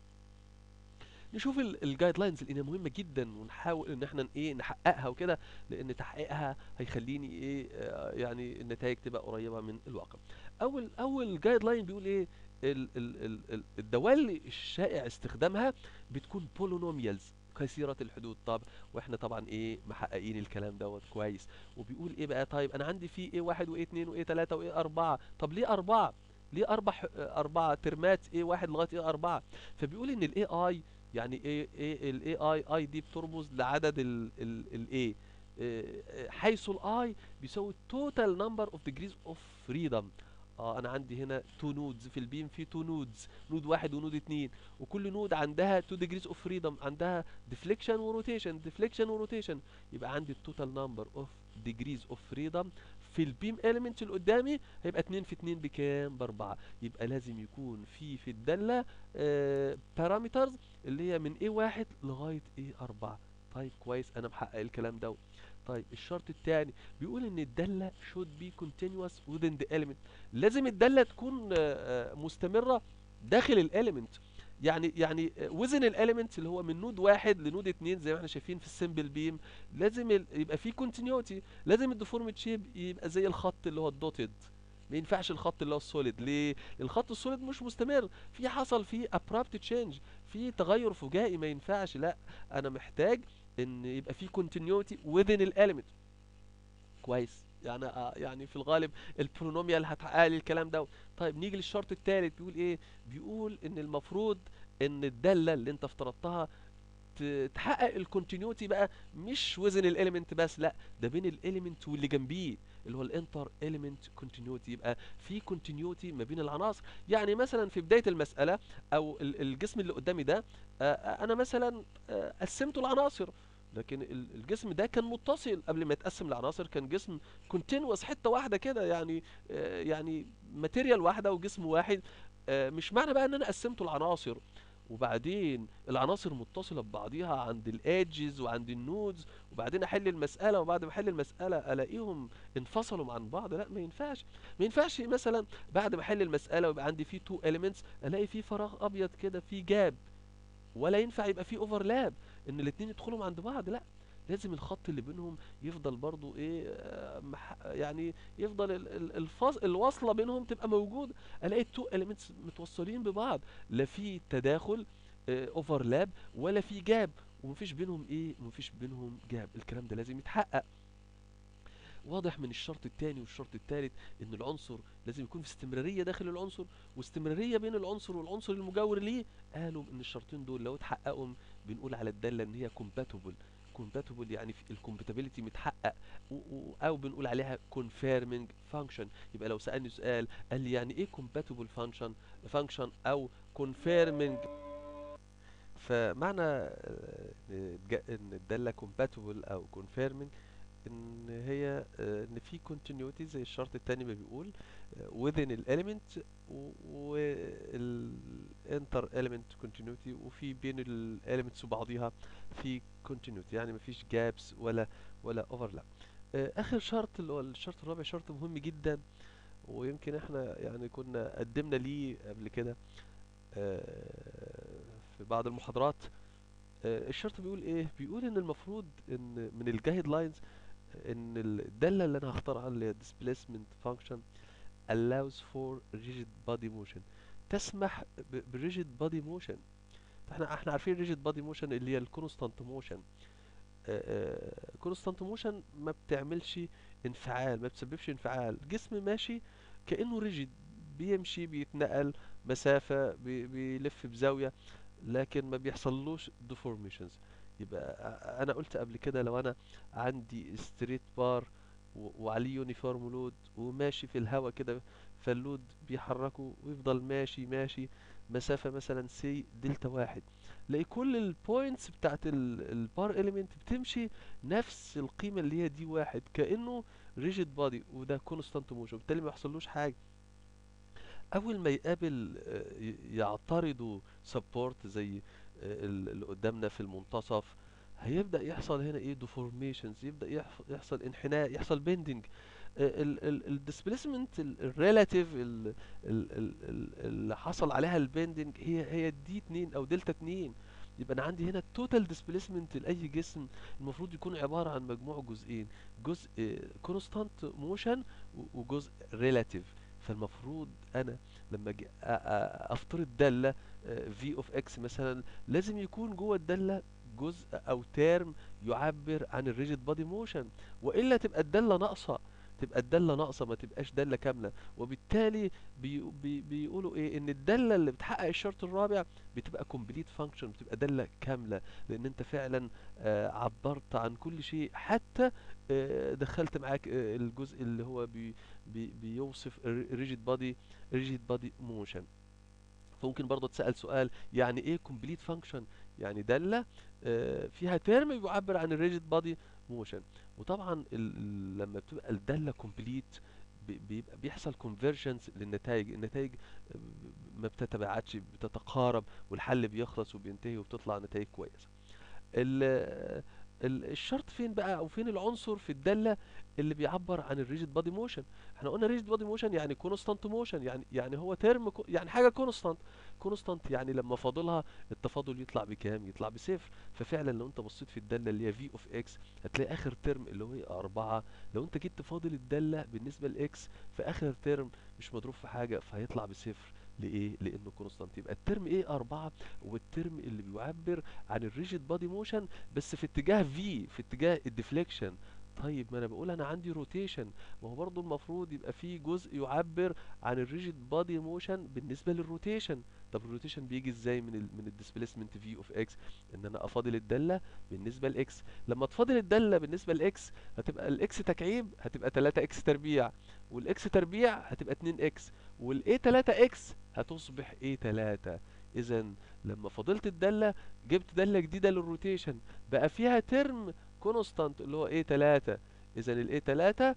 نشوف الجايد لاينز لانها مهمه جدا ونحاول ان احنا ايه نحققها وكده لان تحقيقها هيخليني ايه آه، يعني النتائج تبقى قريبه من الواقع اول اول جايد لاين بيقول ايه ال ال ال ال الدوال الشائع استخدامها بتكون بولينوميالز كثيرة الحدود طب واحنا طبعا ايه محققين الكلام دوت كويس وبيقول ايه بقى طيب انا عندي في ايه واحد وايه اتنين وايه تلاتة وايه اربعة طب ليه اربعة ليه اربع ح- اربع ترمات ايه واحد لغاية ايه اربعة فبيقول ان الاي اي يعني ايه ايه الاي اي اي دي بترمز لعدد الاي حيث الاي بيساوي total number of degrees of freedom اه انا عندي هنا تو نودز في البيم في تو نودز نود واحد ونود اتنين وكل نود عندها 2 degrees of freedom عندها deflection وروتيشن deflection وروتيشن يبقى عندي التوتال نمبر اوف degrees of freedom في البيم element اللي قدامي هيبقى 2 في 2 بكام باربعة يبقى لازم يكون في في الدالة بارامترز اللي هي من A1 لغاية A4 طيب كويس انا محقق الكلام ده طيب الشرط الثاني بيقول ان الدالة should be continuous within the element لازم الدالة تكون آه، آه، مستمرة داخل الاليمنت يعني يعني آه، وزن الاليمنت اللي هو من نود واحد لنود اتنين زي ما احنا شايفين في السمبل بيم لازم ال- يبقى فيه كونتينيوتي لازم الديفورمد شيب يبقى زي الخط اللي هو الدوتد ما ينفعش الخط اللي هو السوليد ليه الخط السوليد مش مستمر في حصل فيه ابرابت تشينج في تغير فجائي ما ينفعش لا انا محتاج ان يبقى في continuity within الاليمنت كويس يعني آه يعني في الغالب البولينوميال هتحقق لي الكلام ده طيب نيجي للشرط الثالث بيقول ايه بيقول ان المفروض ان الداله اللي انت افترضتها ت- تحقق الكونتينيوتي بقى مش وزن الاليمنت بس لا ده بين الاليمنت واللي جنبيه اللي هو الانتر اليمنت كونتينيوتي يبقى في كونتينيوتي ما بين العناصر يعني مثلا في بدايه المساله او ال- الجسم اللي قدامي ده آه، آه، انا مثلا آه، قسمته لعناصر لكن ال- الجسم ده كان متصل قبل ما يتقسم لعناصر كان جسم كونتينوس حته واحده كده يعني آه، يعني ماتيريال واحده وجسم واحد آه، مش معنى بقى ان انا قسمته لعناصر وبعدين العناصر متصله ببعضيها عند الايدجز وعند النودز وبعدين احل المساله وبعد ما احل المساله الاقيهم انفصلوا عن بعض لا ما ينفعش ما ينفعش مثلا بعد ما احل المساله ويبقى عندي فيه تو اليمنتس الاقي فيه فراغ ابيض كده فيه جاب ولا ينفع يبقى فيه اوفرلاب ان الاتنين يدخلوا عند بعض لا لازم الخط اللي بينهم يفضل برضو ايه آه، مح يعني يفضل ال- ال- الفاص الواصله بينهم تبقى موجوده الاقي التو اليمنتس متوصلين ببعض لا في تداخل اوفرلاب ولا في جاب ومفيش بينهم ايه مفيش بينهم جاب الكلام ده لازم يتحقق واضح من الشرط الثاني والشرط الثالث ان العنصر لازم يكون في استمراريه داخل العنصر واستمراريه بين العنصر والعنصر المجاور ليه قالوا ان الشرطين دول لو اتحققوا بنقول على الداله ان هي compatible compatible يعني في الكومباتيبيليتي متحقق و- و- او بنقول عليها confirming function يبقى لو سالني سؤال قال لي يعني ايه compatible function function او confirming فمعنى آه، ان الج- إن الداله compatible او confirming ان هي آه، ان في continuity زي الشرط التاني ما بيقول آه، within element وال inter element continuity وفي بين ال elements وبعضيها في continuity يعني مفيش gaps ولا ولا overlap آه، اخر شرط اللي هو الشرط الرابع شرط مهم جدا ويمكن احنا يعني كنا قدمنا ليه قبل كده آه، في بعض المحاضرات آه، الشرط بيقول ايه بيقول ان المفروض ان من الجايد لاينز ان الداله اللي انا هختارها اللي هي displacement function allows for rigid body motion تسمح ب- بالrigid body motion احنا احنا عارفين rigid body motion اللي هي الكونستانت موشن كونستانت موشن ما بتعملش انفعال ما بتسببش انفعال جسم ماشي كأنه ريجيد بيمشي بيتنقل مسافة بي بيلف بزاوية لكن ما بيحصلوش deformations يبقى أ- انا قلت قبل كده لو انا عندي ستريت بار وعليه يونيفورم لود وماشي في الهواء كده فاللود بيحركه ويفضل ماشي ماشي مسافة مثلا سي دلتا واحد تلاقي كل البوينتس بتاعت البار اليمنت بتمشي نفس القيمة اللي هي دي واحد كأنه ريجيد بادي وده كونستانت موشن بالتالي ما يحصلوش حاجة اول ما يقابل آه، ي- يعترضوا سبورت زي آه، ال- اللي قدامنا في المنتصف هيبدأ يحصل هنا ايه deformations يبدأ يحف- يحصل انحناء يحصل bending الديسبيسمنت الريلاتيف اللي حصل عليها البندنج هي هي دي 2 او دلتا 2 يبقى انا عندي هنا التوتال ديسبيسمنت لاي جسم المفروض يكون عباره عن مجموع جزئين جزء كونستانت موشن وجزء ريلاتيف فالمفروض انا لما اجي أ- أ- افترض داله في اوف اكس مثلا لازم يكون جوه الداله جزء او تيرم يعبر عن الريجيد بادي موشن والا تبقى الداله ناقصه تبقى الداله ناقصه ما تبقاش داله كامله وبالتالي بي بي بيقولوا ايه ان الداله اللي بتحقق الشرط الرابع بتبقى كومبليت فانكشن بتبقى داله كامله لان انت فعلا آه عبرت عن كل شيء حتى آه دخلت معاك آه الجزء اللي هو بي بي بيوصف الريجيد بادي ريجيد بادي موشن فممكن برضه تسأل سؤال يعني ايه كومبليت فانكشن يعني دالة آه، فيها ترم بيعبر عن الريجيد بادي موشن وطبعا ال- ال- لما بتبقى الدالة كومبليت بيبقى بيحصل كونفرجنس للنتائج النتائج آه، ما بتتباعدش بتتقارب والحل بيخلص وبينتهي وبتطلع نتائج كويسة ال- ال- الشرط فين بقى او فين العنصر في الدالة اللي بيعبر عن الريجيد بادي موشن احنا قلنا ريجيد بادي موشن يعني كونستانت موشن يعني يعني هو ترم يعني حاجة كونستانت كونستانت يعني لما فاضلها التفاضل يطلع بكام يطلع بصفر ففعلا لو انت بصيت في الدالة اللي هي في اوف اكس هتلاقي اخر ترم اللي هو أربعة لو انت جيت تفاضل الدالة بالنسبة لاكس في اخر ترم مش مضروب في حاجة فهيطلع بصفر لإيه؟ لأنه كونستانت يبقى الترم إيه أربعة والترم اللي بيعبر عن الريجيد بادي موشن بس في اتجاه في في اتجاه الديفليكشن طيب ما انا بقول انا عندي روتيشن ما هو برضو المفروض يبقى في جزء يعبر عن الريجيد بادي موشن بالنسبه للروتيشن طب الروتيشن بيجي ازاي من ال من الديسبيسمنت في اوف اكس ان انا افاضل الداله بالنسبه لاكس لما تفاضل الداله بالنسبه لاكس هتبقى الاكس تكعيب هتبقى 3 اكس تربيع والاكس تربيع هتبقى 2 اكس والاي 3 اكس هتصبح اي 3 اذا لما فضلت الداله جبت داله جديده للروتيشن بقى فيها ترم كونستانت اللي هو ايه 3 اذا الاي 3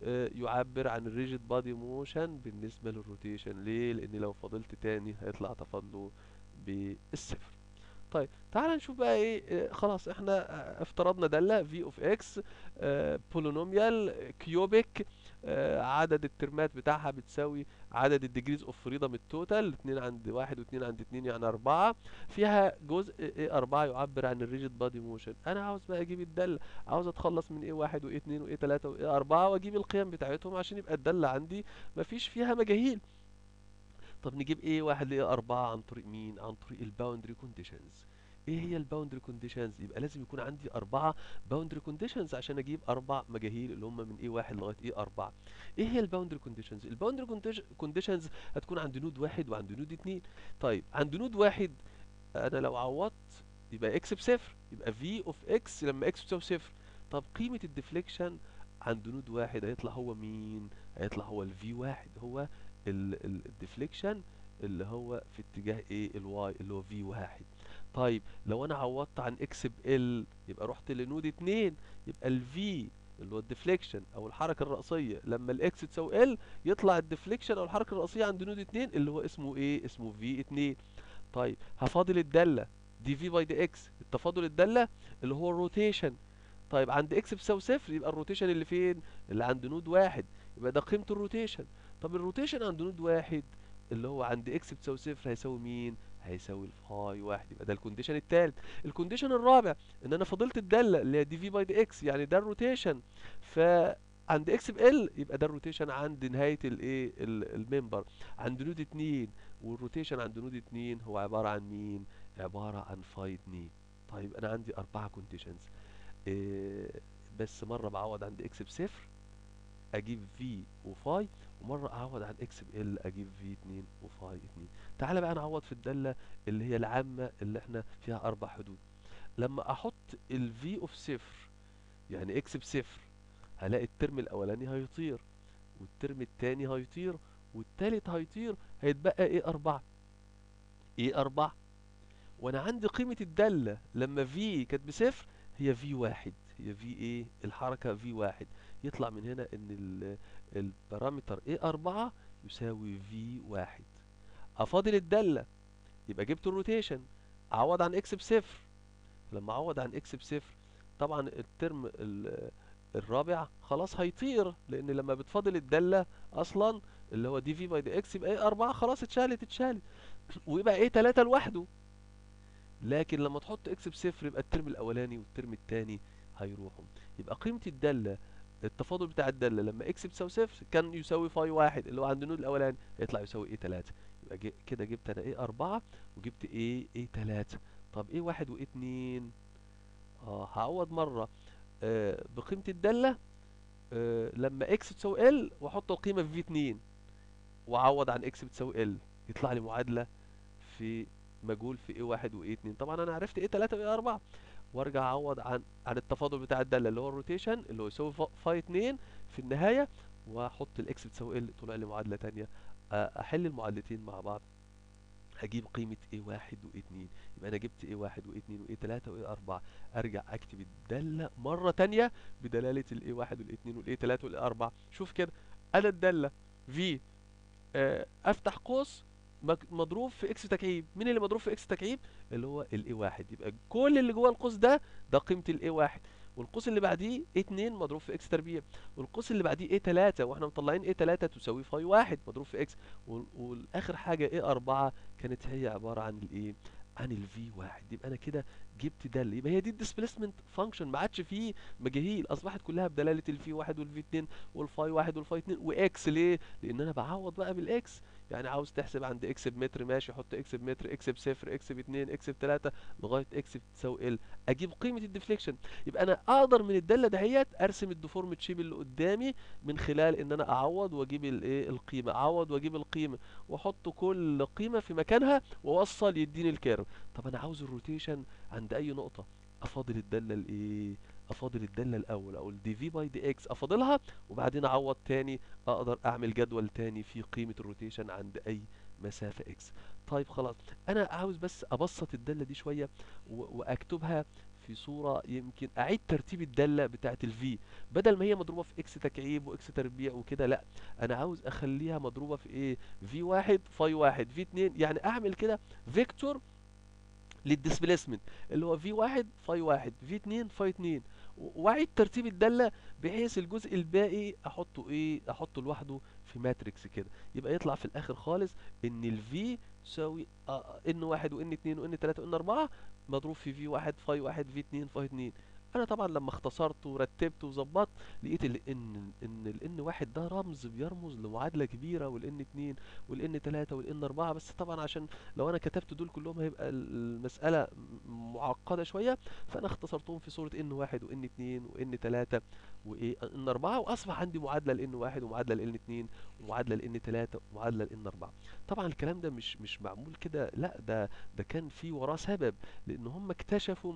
يعبر عن الريجيد بادي موشن بالنسبه للروتيشن ليه لان لو فضلت تاني هيطلع تفاضله بالصفر طيب تعال نشوف بقى ايه آه، خلاص احنا آه، افترضنا داله في اوف اكس بولينوميال كيوبيك عدد الترمات بتاعها بتساوي عدد الديجريز اوف فريدم التوتال اتنين عند واحد واتنين عند اتنين يعني اربعة فيها جزء ايه اربعة يعبر عن الريجيد بادي موشن انا عاوز بقى اجيب الدالة عاوز اتخلص من ايه واحد وايه اتنين وايه تلاتة وايه اربعة واجيب القيم بتاعتهم عشان يبقى الدالة عندي مفيش فيها مجاهيل طب نجيب ايه واحد لايه اربعة عن طريق مين عن طريق الباوندري كونديشنز ايه هي الباوندري كونديشنز يبقى لازم يكون عندي اربعة باوندري كونديشنز عشان اجيب اربع مجاهيل اللي هم من ايه واحد لغايه ايه اربعة ايه هي الباوندري كونديشنز الباوندري كونديشنز هتكون عند نود واحد وعند نود اتنين طيب عند نود واحد انا لو عوضت يبقى اكس بصفر يبقى في اوف اكس لما اكس بتساوي صفر طب قيمة الديفليكشن عند نود واحد هيطلع هو مين هيطلع هو الفي واحد هو الديفليكشن اللي هو في اتجاه ايه الواي اللي هو في واحد طيب لو انا عوضت عن اكس ب ال يبقى رحت لنود اتنين يبقى الفي اللي هو الديفليكشن او الحركه الرأسيه لما الاكس تساوي ال يطلع الديفليكشن او الحركه الرأسيه عند نود اتنين اللي هو اسمه ايه اسمه في اتنين طيب هفاضل الداله دي في باي دي اكس التفاضل الداله اللي هو الروتيشن طيب عند اكس بتساوي صفر يبقى الروتيشن اللي فين اللي عند نود واحد يبقى ده قيمه الروتيشن طب الروتيشن عند نود واحد اللي هو عند اكس بتساوي صفر هيساوي مين هيساوي الفاي واحد يبقى ده الكونديشن التالت الكونديشن الرابع ان انا فضلت الداله اللي هي دي في باي دي اكس يعني ده الروتيشن ف عند اكس ب ال يبقى ده الروتيشن عند نهايه الايه الممبر عند نود اتنين والروتيشن عند نود اتنين هو عباره عن مين عباره عن فاي اتنين طيب انا عندي اربعه كونديشنز إيه بس مره بعوض عند اكس بصفر اجيب في وفاي ومره اعوض عن اكس ب ال اجيب في 2 وفاي 2 تعالى بقى نعوض في الداله اللي هي العامه اللي احنا فيها اربع حدود لما احط الفي اوف صفر يعني اكس بصفر هلاقي الترم الاولاني هيطير والترم التاني هيطير والتالت هيطير هيتبقى ايه اربعة ايه اربعة وانا عندي قيمة الدالة لما في كانت بصفر هي في واحد هي في ايه الحركة في واحد يطلع من هنا ان ال- البارامتر ايه اربعة يساوي في واحد افاضل الدالة يبقى جبت الروتيشن اعوض عن اكس بصفر لما اعوض عن اكس بصفر طبعا الترم ال- الرابع خلاص هيطير لان لما بتفاضل الدالة اصلا اللي هو دي في باي دي اكس يبقى ايه اربعة خلاص اتشالت اتشالت ويبقى ايه تلاتة لوحده لكن لما تحط اكس بصفر يبقى الترم الاولاني والترم التاني هيروحوا يبقى قيمة الدالة التفاضل بتاع الدالة لما اكس بتساوي صفر كان يساوي فاي واحد اللي هو عند النود الاولاني هيطلع يساوي ايه تلاتة يبقى جي- كده جبت انا ايه اربعة وجبت ايه ايه تلاتة طب ايه واحد وايه اتنين اه هعوض مرة آه بقيمة الدالة آه لما اكس تساوي ال واحط القيمة في في اتنين واعوض عن اكس بتساوي ال يطلع لي معادلة في مجهول في ايه واحد وايه اتنين طبعا انا عرفت ايه تلاتة وايه اربعة وارجع اعوض عن عن التفاضل بتاع الدالة اللي هو الروتيشن اللي هو يساوي فا- فاي اتنين في النهاية واحط الاكس بتساوي ال طلع لي معادلة تانية آه، احل المعادلتين مع بعض هجيب قيمة ايه واحد وايه اتنين يبقى انا جبت ايه واحد وايه اتنين وايه تلاتة وايه اربعة ارجع اكتب الدالة مرة تانية بدلالة الايه واحد والايه اتنين والايه تلاتة والايه اربعة شوف كده انا الدالة في آه، افتح قوس مك- مضروب في اكس تكعيب مين اللي مضروب في اكس تكعيب اللي هو الاي واحد يبقى كل اللي جوه القوس ده ده قيمة الاي واحد والقوس اللي بعديه ايه اتنين مضروب في اكس تربيع والقوس اللي بعديه ايه تلاتة واحنا مطلعين ايه تلاتة تساوي فاي واحد مضروب في اكس وال- والاخر حاجة ايه اربعة كانت هي عبارة عن الايه عن الفي واحد يبقى انا كده جبت دالة يبقى هي دي الديسبيسمنت فانكشن ما عادش فيه مجاهيل اصبحت كلها بدلالة الفي واحد والفي اتنين والفاي واحد والفاي اتنين واكس ليه لان انا بعوض بقى بالاكس يعني عاوز تحسب عند اكس بمتر ماشي حط اكس بمتر اكس بصفر اكس باتنين اكس بتلاتة لغايه اكس بتساوي ال اجيب قيمه الديفليكشن يبقى انا اقدر من الداله دهيت ارسم الديفورمد شيب اللي قدامي من خلال ان انا اعوض واجيب الايه القيمه اعوض واجيب القيمه واحط كل قيمه في مكانها واوصل يديني الكيرف طب انا عاوز الروتيشن عند اي نقطه افاضل الداله الايه افاضل الداله الاول او الدي في باي دي اكس افاضلها وبعدين اعوض تاني اقدر اعمل جدول تاني في قيمه الروتيشن عند اي مسافه اكس طيب خلاص انا عاوز بس ابسط الداله دي شويه و- واكتبها في صورة يمكن أعيد ترتيب الدالة بتاعة الفي بدل ما هي مضروبة في اكس تكعيب واكس تربيع وكده لا أنا عاوز أخليها مضروبة في إيه في واحد فاي واحد في اتنين يعني أعمل كده فيكتور للديسبيسمنت اللي هو في واحد فاي واحد في اتنين فاي اتنين و- واعيد ترتيب الدالة بحيث الجزء الباقي احطه ايه احطه لوحده في ماتريكس كده يبقى يطلع في الاخر خالص ان الفي تساوي آه، ان واحد وان اتنين وان تلاتة وان اربعة مضروب في في واحد فاي واحد في اتنين فاي اتنين انا طبعا لما اختصرت ورتبت وظبطت لقيت ال ان ان الان واحد ده رمز بيرمز لمعادله كبيره والان اتنين والان تلاتة والان اربعة بس طبعا عشان لو انا كتبت دول كلهم هيبقى ال- المساله م- معقده شويه فانا اختصرتهم في صوره ان واحد وان اتنين وان تلاتة وايه ان اربعة واصبح عندي معادله لان واحد ومعادله لان اتنين ومعادله لان تلاتة ومعادله لان اربعة طبعا الكلام ده مش مش معمول كده لا ده ده كان في وراه سبب لان هم اكتشفوا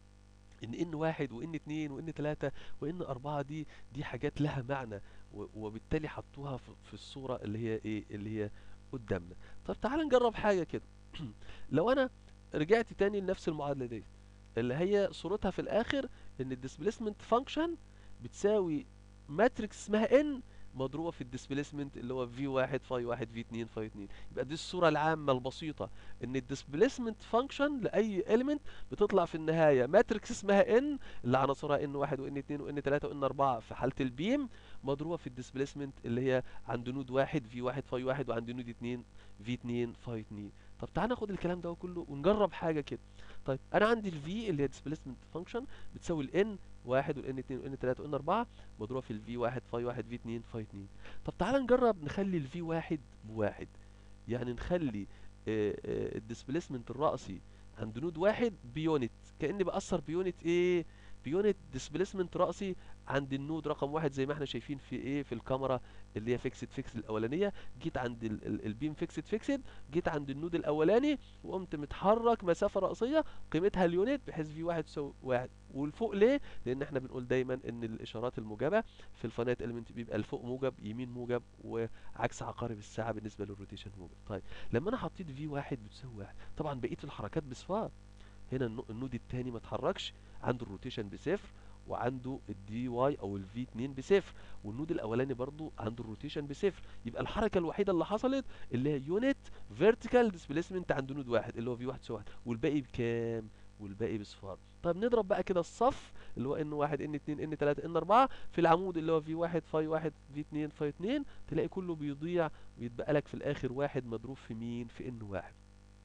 ان ان واحد وان اتنين وان تلاتة وان اربعة دي دي حاجات لها معنى و- وبالتالي حطوها في في الصورة اللي هي ايه اللي هي قدامنا طب تعال نجرب حاجة كده لو انا رجعت تاني لنفس المعادلة دي اللي هي صورتها في الاخر ان الديسبيسمنت فانكشن بتساوي ماتريكس اسمها ان مضروبة في الديسبيسمنت اللي هو في واحد فاي واحد في اتنين فاي اتنين يبقى دي الصورة العامة البسيطة ان الديسبيسمنت فانكشن لأي element بتطلع في النهاية ماتريكس اسمها ان اللي عناصرها ان واحد وان اتنين وان تلاتة وان اربعة في حالة البيم مضروبة في الديسبيسمنت اللي هي عند نود واحد في واحد فاي واحد وعند نود اتنين في اتنين فاي اتنين طب تعال ناخد الكلام ده كله ونجرب حاجة كده طيب انا عندي الفي اللي هي displacement function بتساوي الان واحد والان اتنين والان تلاتة والان اربعة مضروبة في الفي واحد فاي واحد في اتنين فاي اتنين طب تعال نجرب نخلي الفي واحد بواحد يعني نخلي الديسبيسمنت الرأسي عند نود واحد بيونت كأني بأثر بيونت ايه بيونت ديسبيسمنت رأسي عند النود رقم واحد زي ما احنا شايفين في ايه في الكاميرا اللي هي فيكسد فيكسد الاولانيه جيت عند ال- ال- البيم فيكسد فيكسد جيت عند النود الاولاني وقمت متحرك مسافه رأسيه قيمتها اليونت بحيث في واحد تساوي واحد والفوق ليه لان احنا بنقول دايما ان الاشارات الموجبه في الفانات اليمنت بيبقى الفوق موجب يمين موجب وعكس عقارب الساعه بالنسبه للروتيشن موجب طيب لما انا حطيت في واحد بتساوي واحد طبعا بقيه الحركات بصفار هنا النو- النود التاني ما اتحركش عنده الروتيشن بصفر وعنده الدي واي او الفي 2 بصفر والنود الاولاني برضو عنده الروتيشن بصفر يبقى الحركه الوحيده اللي حصلت اللي هي يونت فيرتيكال ديسبيسمنت عند نود واحد اللي هو في واحد تساوي واحد والباقي بكام والباقي بصفار طيب نضرب بقى كده الصف اللي هو ان واحد ان اتنين ان تلاتة ان اربعة في العمود اللي هو في واحد فاي واحد في اتنين فاي اتنين تلاقي كله بيضيع ويتبقى لك في الاخر واحد مضروب في مين في ان واحد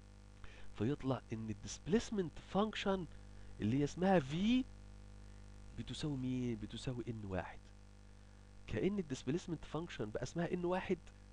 فيطلع ان الديسبيسمنت فانكشن اللي هي اسمها في بتساوي مين بتساوي ان واحد كأن الديسبيسمنت فانكشن بقى اسمها ان واحد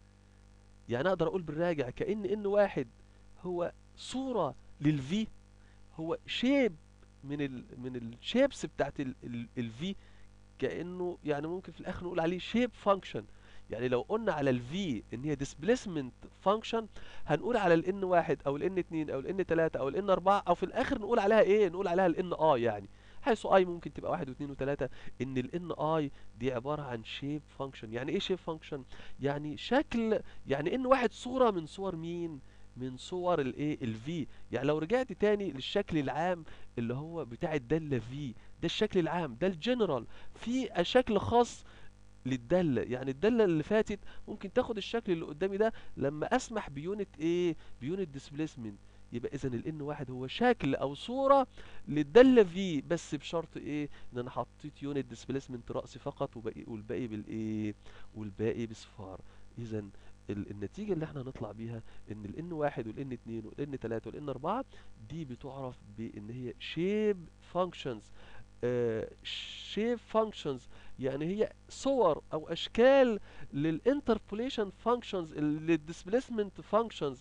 يعني اقدر اقول بالراجع كأن ان واحد هو صورة للفي هو شيب من ال من الشيبس بتاعت الفي كأنه يعني ممكن في الاخر نقول عليه شيب فانكشن يعني لو قلنا على الفي ان هي displacement فانكشن هنقول على الان واحد او الان اتنين او الان تلاتة او الان اربعة او في الاخر نقول عليها ايه نقول عليها الان اي يعني حيث اي ممكن تبقى واحد واثنين وثلاثة ان الان اي دي عبارة عن شيب فانكشن يعني ايه شيب فانكشن يعني شكل يعني ان واحد صورة من صور مين من صور الايه الفي يعني لو رجعت تاني للشكل العام اللي هو بتاع الدالة في ده الشكل العام ده الجنرال في شكل خاص للدالة يعني الدالة اللي فاتت ممكن تاخد الشكل اللي قدامي ده لما اسمح بيونت ايه بيونت ديسبيسمنت يبقى اذا الان واحد هو شكل او صورة للدالة في بس بشرط ايه ان انا حطيت يونت ديسبيسمنت رأسي فقط وباقي والباقي بالايه والباقي بصفار اذا ال- النتيجة اللي احنا هنطلع بيها ان الان واحد والان اتنين والان تلاتة والان اربعة دي بتعرف بان هي شيب فانكشنز شيب فانكشنز يعني هي صور او اشكال للانتربوليشن فانكشنز للديسبيسمنت فانكشنز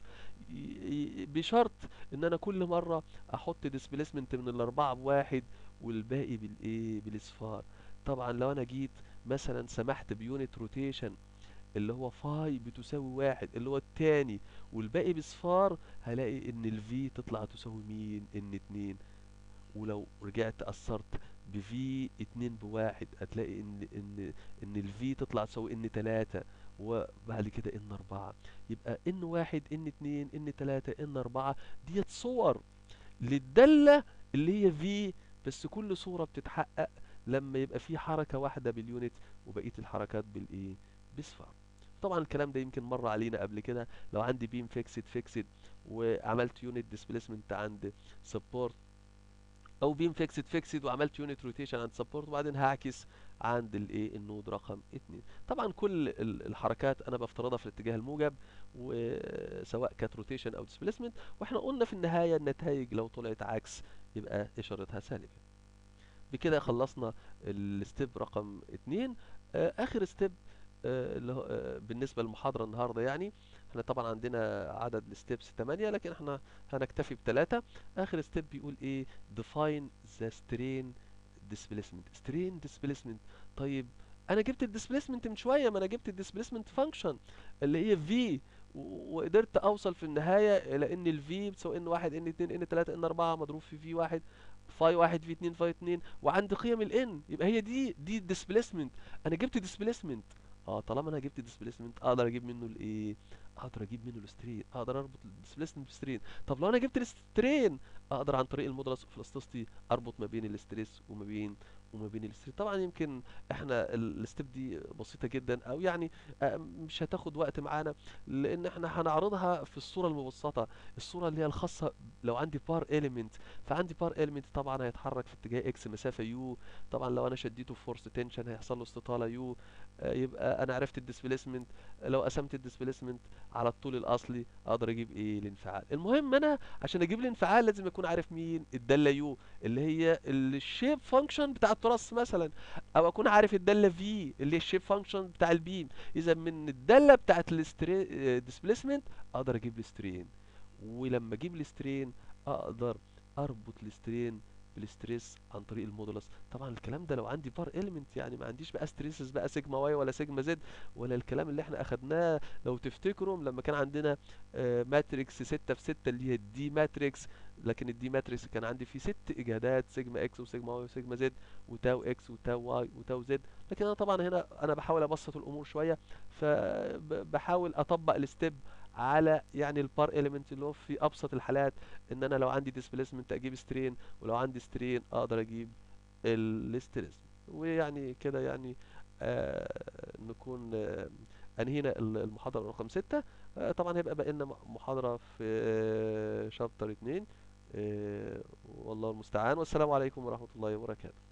بشرط ان انا كل مره احط ديسبيسمنت من الاربعه بواحد والباقي بالايه بالاصفار طبعا لو انا جيت مثلا سمحت بيونت روتيشن اللي هو فاي بتساوي واحد اللي هو التاني والباقي بصفار هلاقي ان الفي تطلع تساوي مين ان اتنين ولو رجعت اثرت بفي اتنين بواحد هتلاقي ان ان ان الفي تطلع تساوي ان تلاتة وبعد كده ان اربعة يبقى ان واحد ان اتنين ان تلاتة ان اربعة ديت صور للدالة اللي هي في بس كل صورة بتتحقق لما يبقى في حركة واحدة باليونت وبقية الحركات بالايه بصفار طبعا الكلام ده يمكن مر علينا قبل كده لو عندي بيم فيكسد فيكسد وعملت يونت ديسبيسمنت عند سبورت او بيم فيكسد فيكسد وعملت يونت روتيشن عند سبورت وبعدين هعكس عند الايه النود رقم 2 طبعا كل ال- الحركات انا بفترضها في الاتجاه الموجب وسواء كانت روتيشن او ديسبيسمنت واحنا قلنا في النهايه النتائج لو طلعت عكس يبقى اشارتها سالبه بكده خلصنا الستيب رقم 2 آه، اخر ستيب آه، اللي هو آه، بالنسبه للمحاضره النهارده يعني احنا طبعا عندنا عدد الستيبس 8 لكن احنا هنكتفي بثلاثه اخر ستيب بيقول ايه define the strain displacement strain displacement طيب انا جبت الديسبيسمنت من شويه ما انا جبت الديسبيسمنت فانكشن اللي هي في وقدرت اوصل في النهايه الى ان الفي بتساوي ان واحد ان اتنين ان تلاته ان اربعه مضروب في في واحد فاي واحد في اتنين فاي اتنين وعندي قيم الان يبقى هي دي دي الديسبيسمنت انا جبت ديسبيسمنت اه طالما انا جبت ديسبيسمنت اقدر اجيب منه الايه اقدر اجيب منه السترين اقدر اربط الديسبيسمنت بسترين طب لو انا جبت السترين اقدر عن طريق المودولس اوف الاستوستي اربط ما بين الاستريس وما بين وما بين السترين طبعا يمكن احنا ال- الستيب دي بسيطه جدا او يعني آه، مش هتاخد وقت معانا لان احنا هنعرضها في الصوره المبسطه الصوره اللي هي الخاصه لو عندي بار اليمنت فعندي بار اليمنت طبعا هيتحرك في اتجاه اكس مسافه يو طبعا لو انا شديته فورس تنشن هيحصل له استطاله يو آه، يبقى انا عرفت الديسبيسمنت لو قسمت الديسبيسمنت على الطول الاصلي اقدر اجيب ايه الانفعال المهم انا عشان اجيب الانفعال لازم اكون عارف مين الداله يو اللي هي الشيب فانكشن بتاع التراس مثلا او اكون عارف الداله في اللي هي الشيب فانكشن بتاع البيم اذا من الداله بتاعت الديسبيسمنت اقدر اجيب السترين ولما اجيب السترين اقدر اربط السترين بالستريس عن طريق المودولس طبعا الكلام ده لو عندي بار اليمنت يعني ما عنديش بقى ستريسز بقى سيجما واي ولا سيجما زد ولا الكلام اللي احنا اخدناه لو تفتكروا لما كان عندنا آه، ماتريكس 6 في 6 اللي هي الدي ماتريكس لكن الدي ماتريكس كان عندي فيه ست اجهادات سيجما اكس وسيجما واي وسيجما زد وتاو اكس وتاو واي وتاو زد لكن انا طبعا هنا انا بحاول ابسط الامور شويه فبحاول اطبق الستيب على يعني البار اليمنت اللي هو في ابسط الحالات ان انا لو عندي ديسبيسمنت اجيب سترين ولو عندي سترين اقدر اجيب الستريس ويعني كده يعني آه نكون آه انهينا ال- المحاضره رقم ستة آه طبعا هيبقى بقى لنا محاضره في آه شابتر اتنين آه والله المستعان والسلام عليكم ورحمه الله وبركاته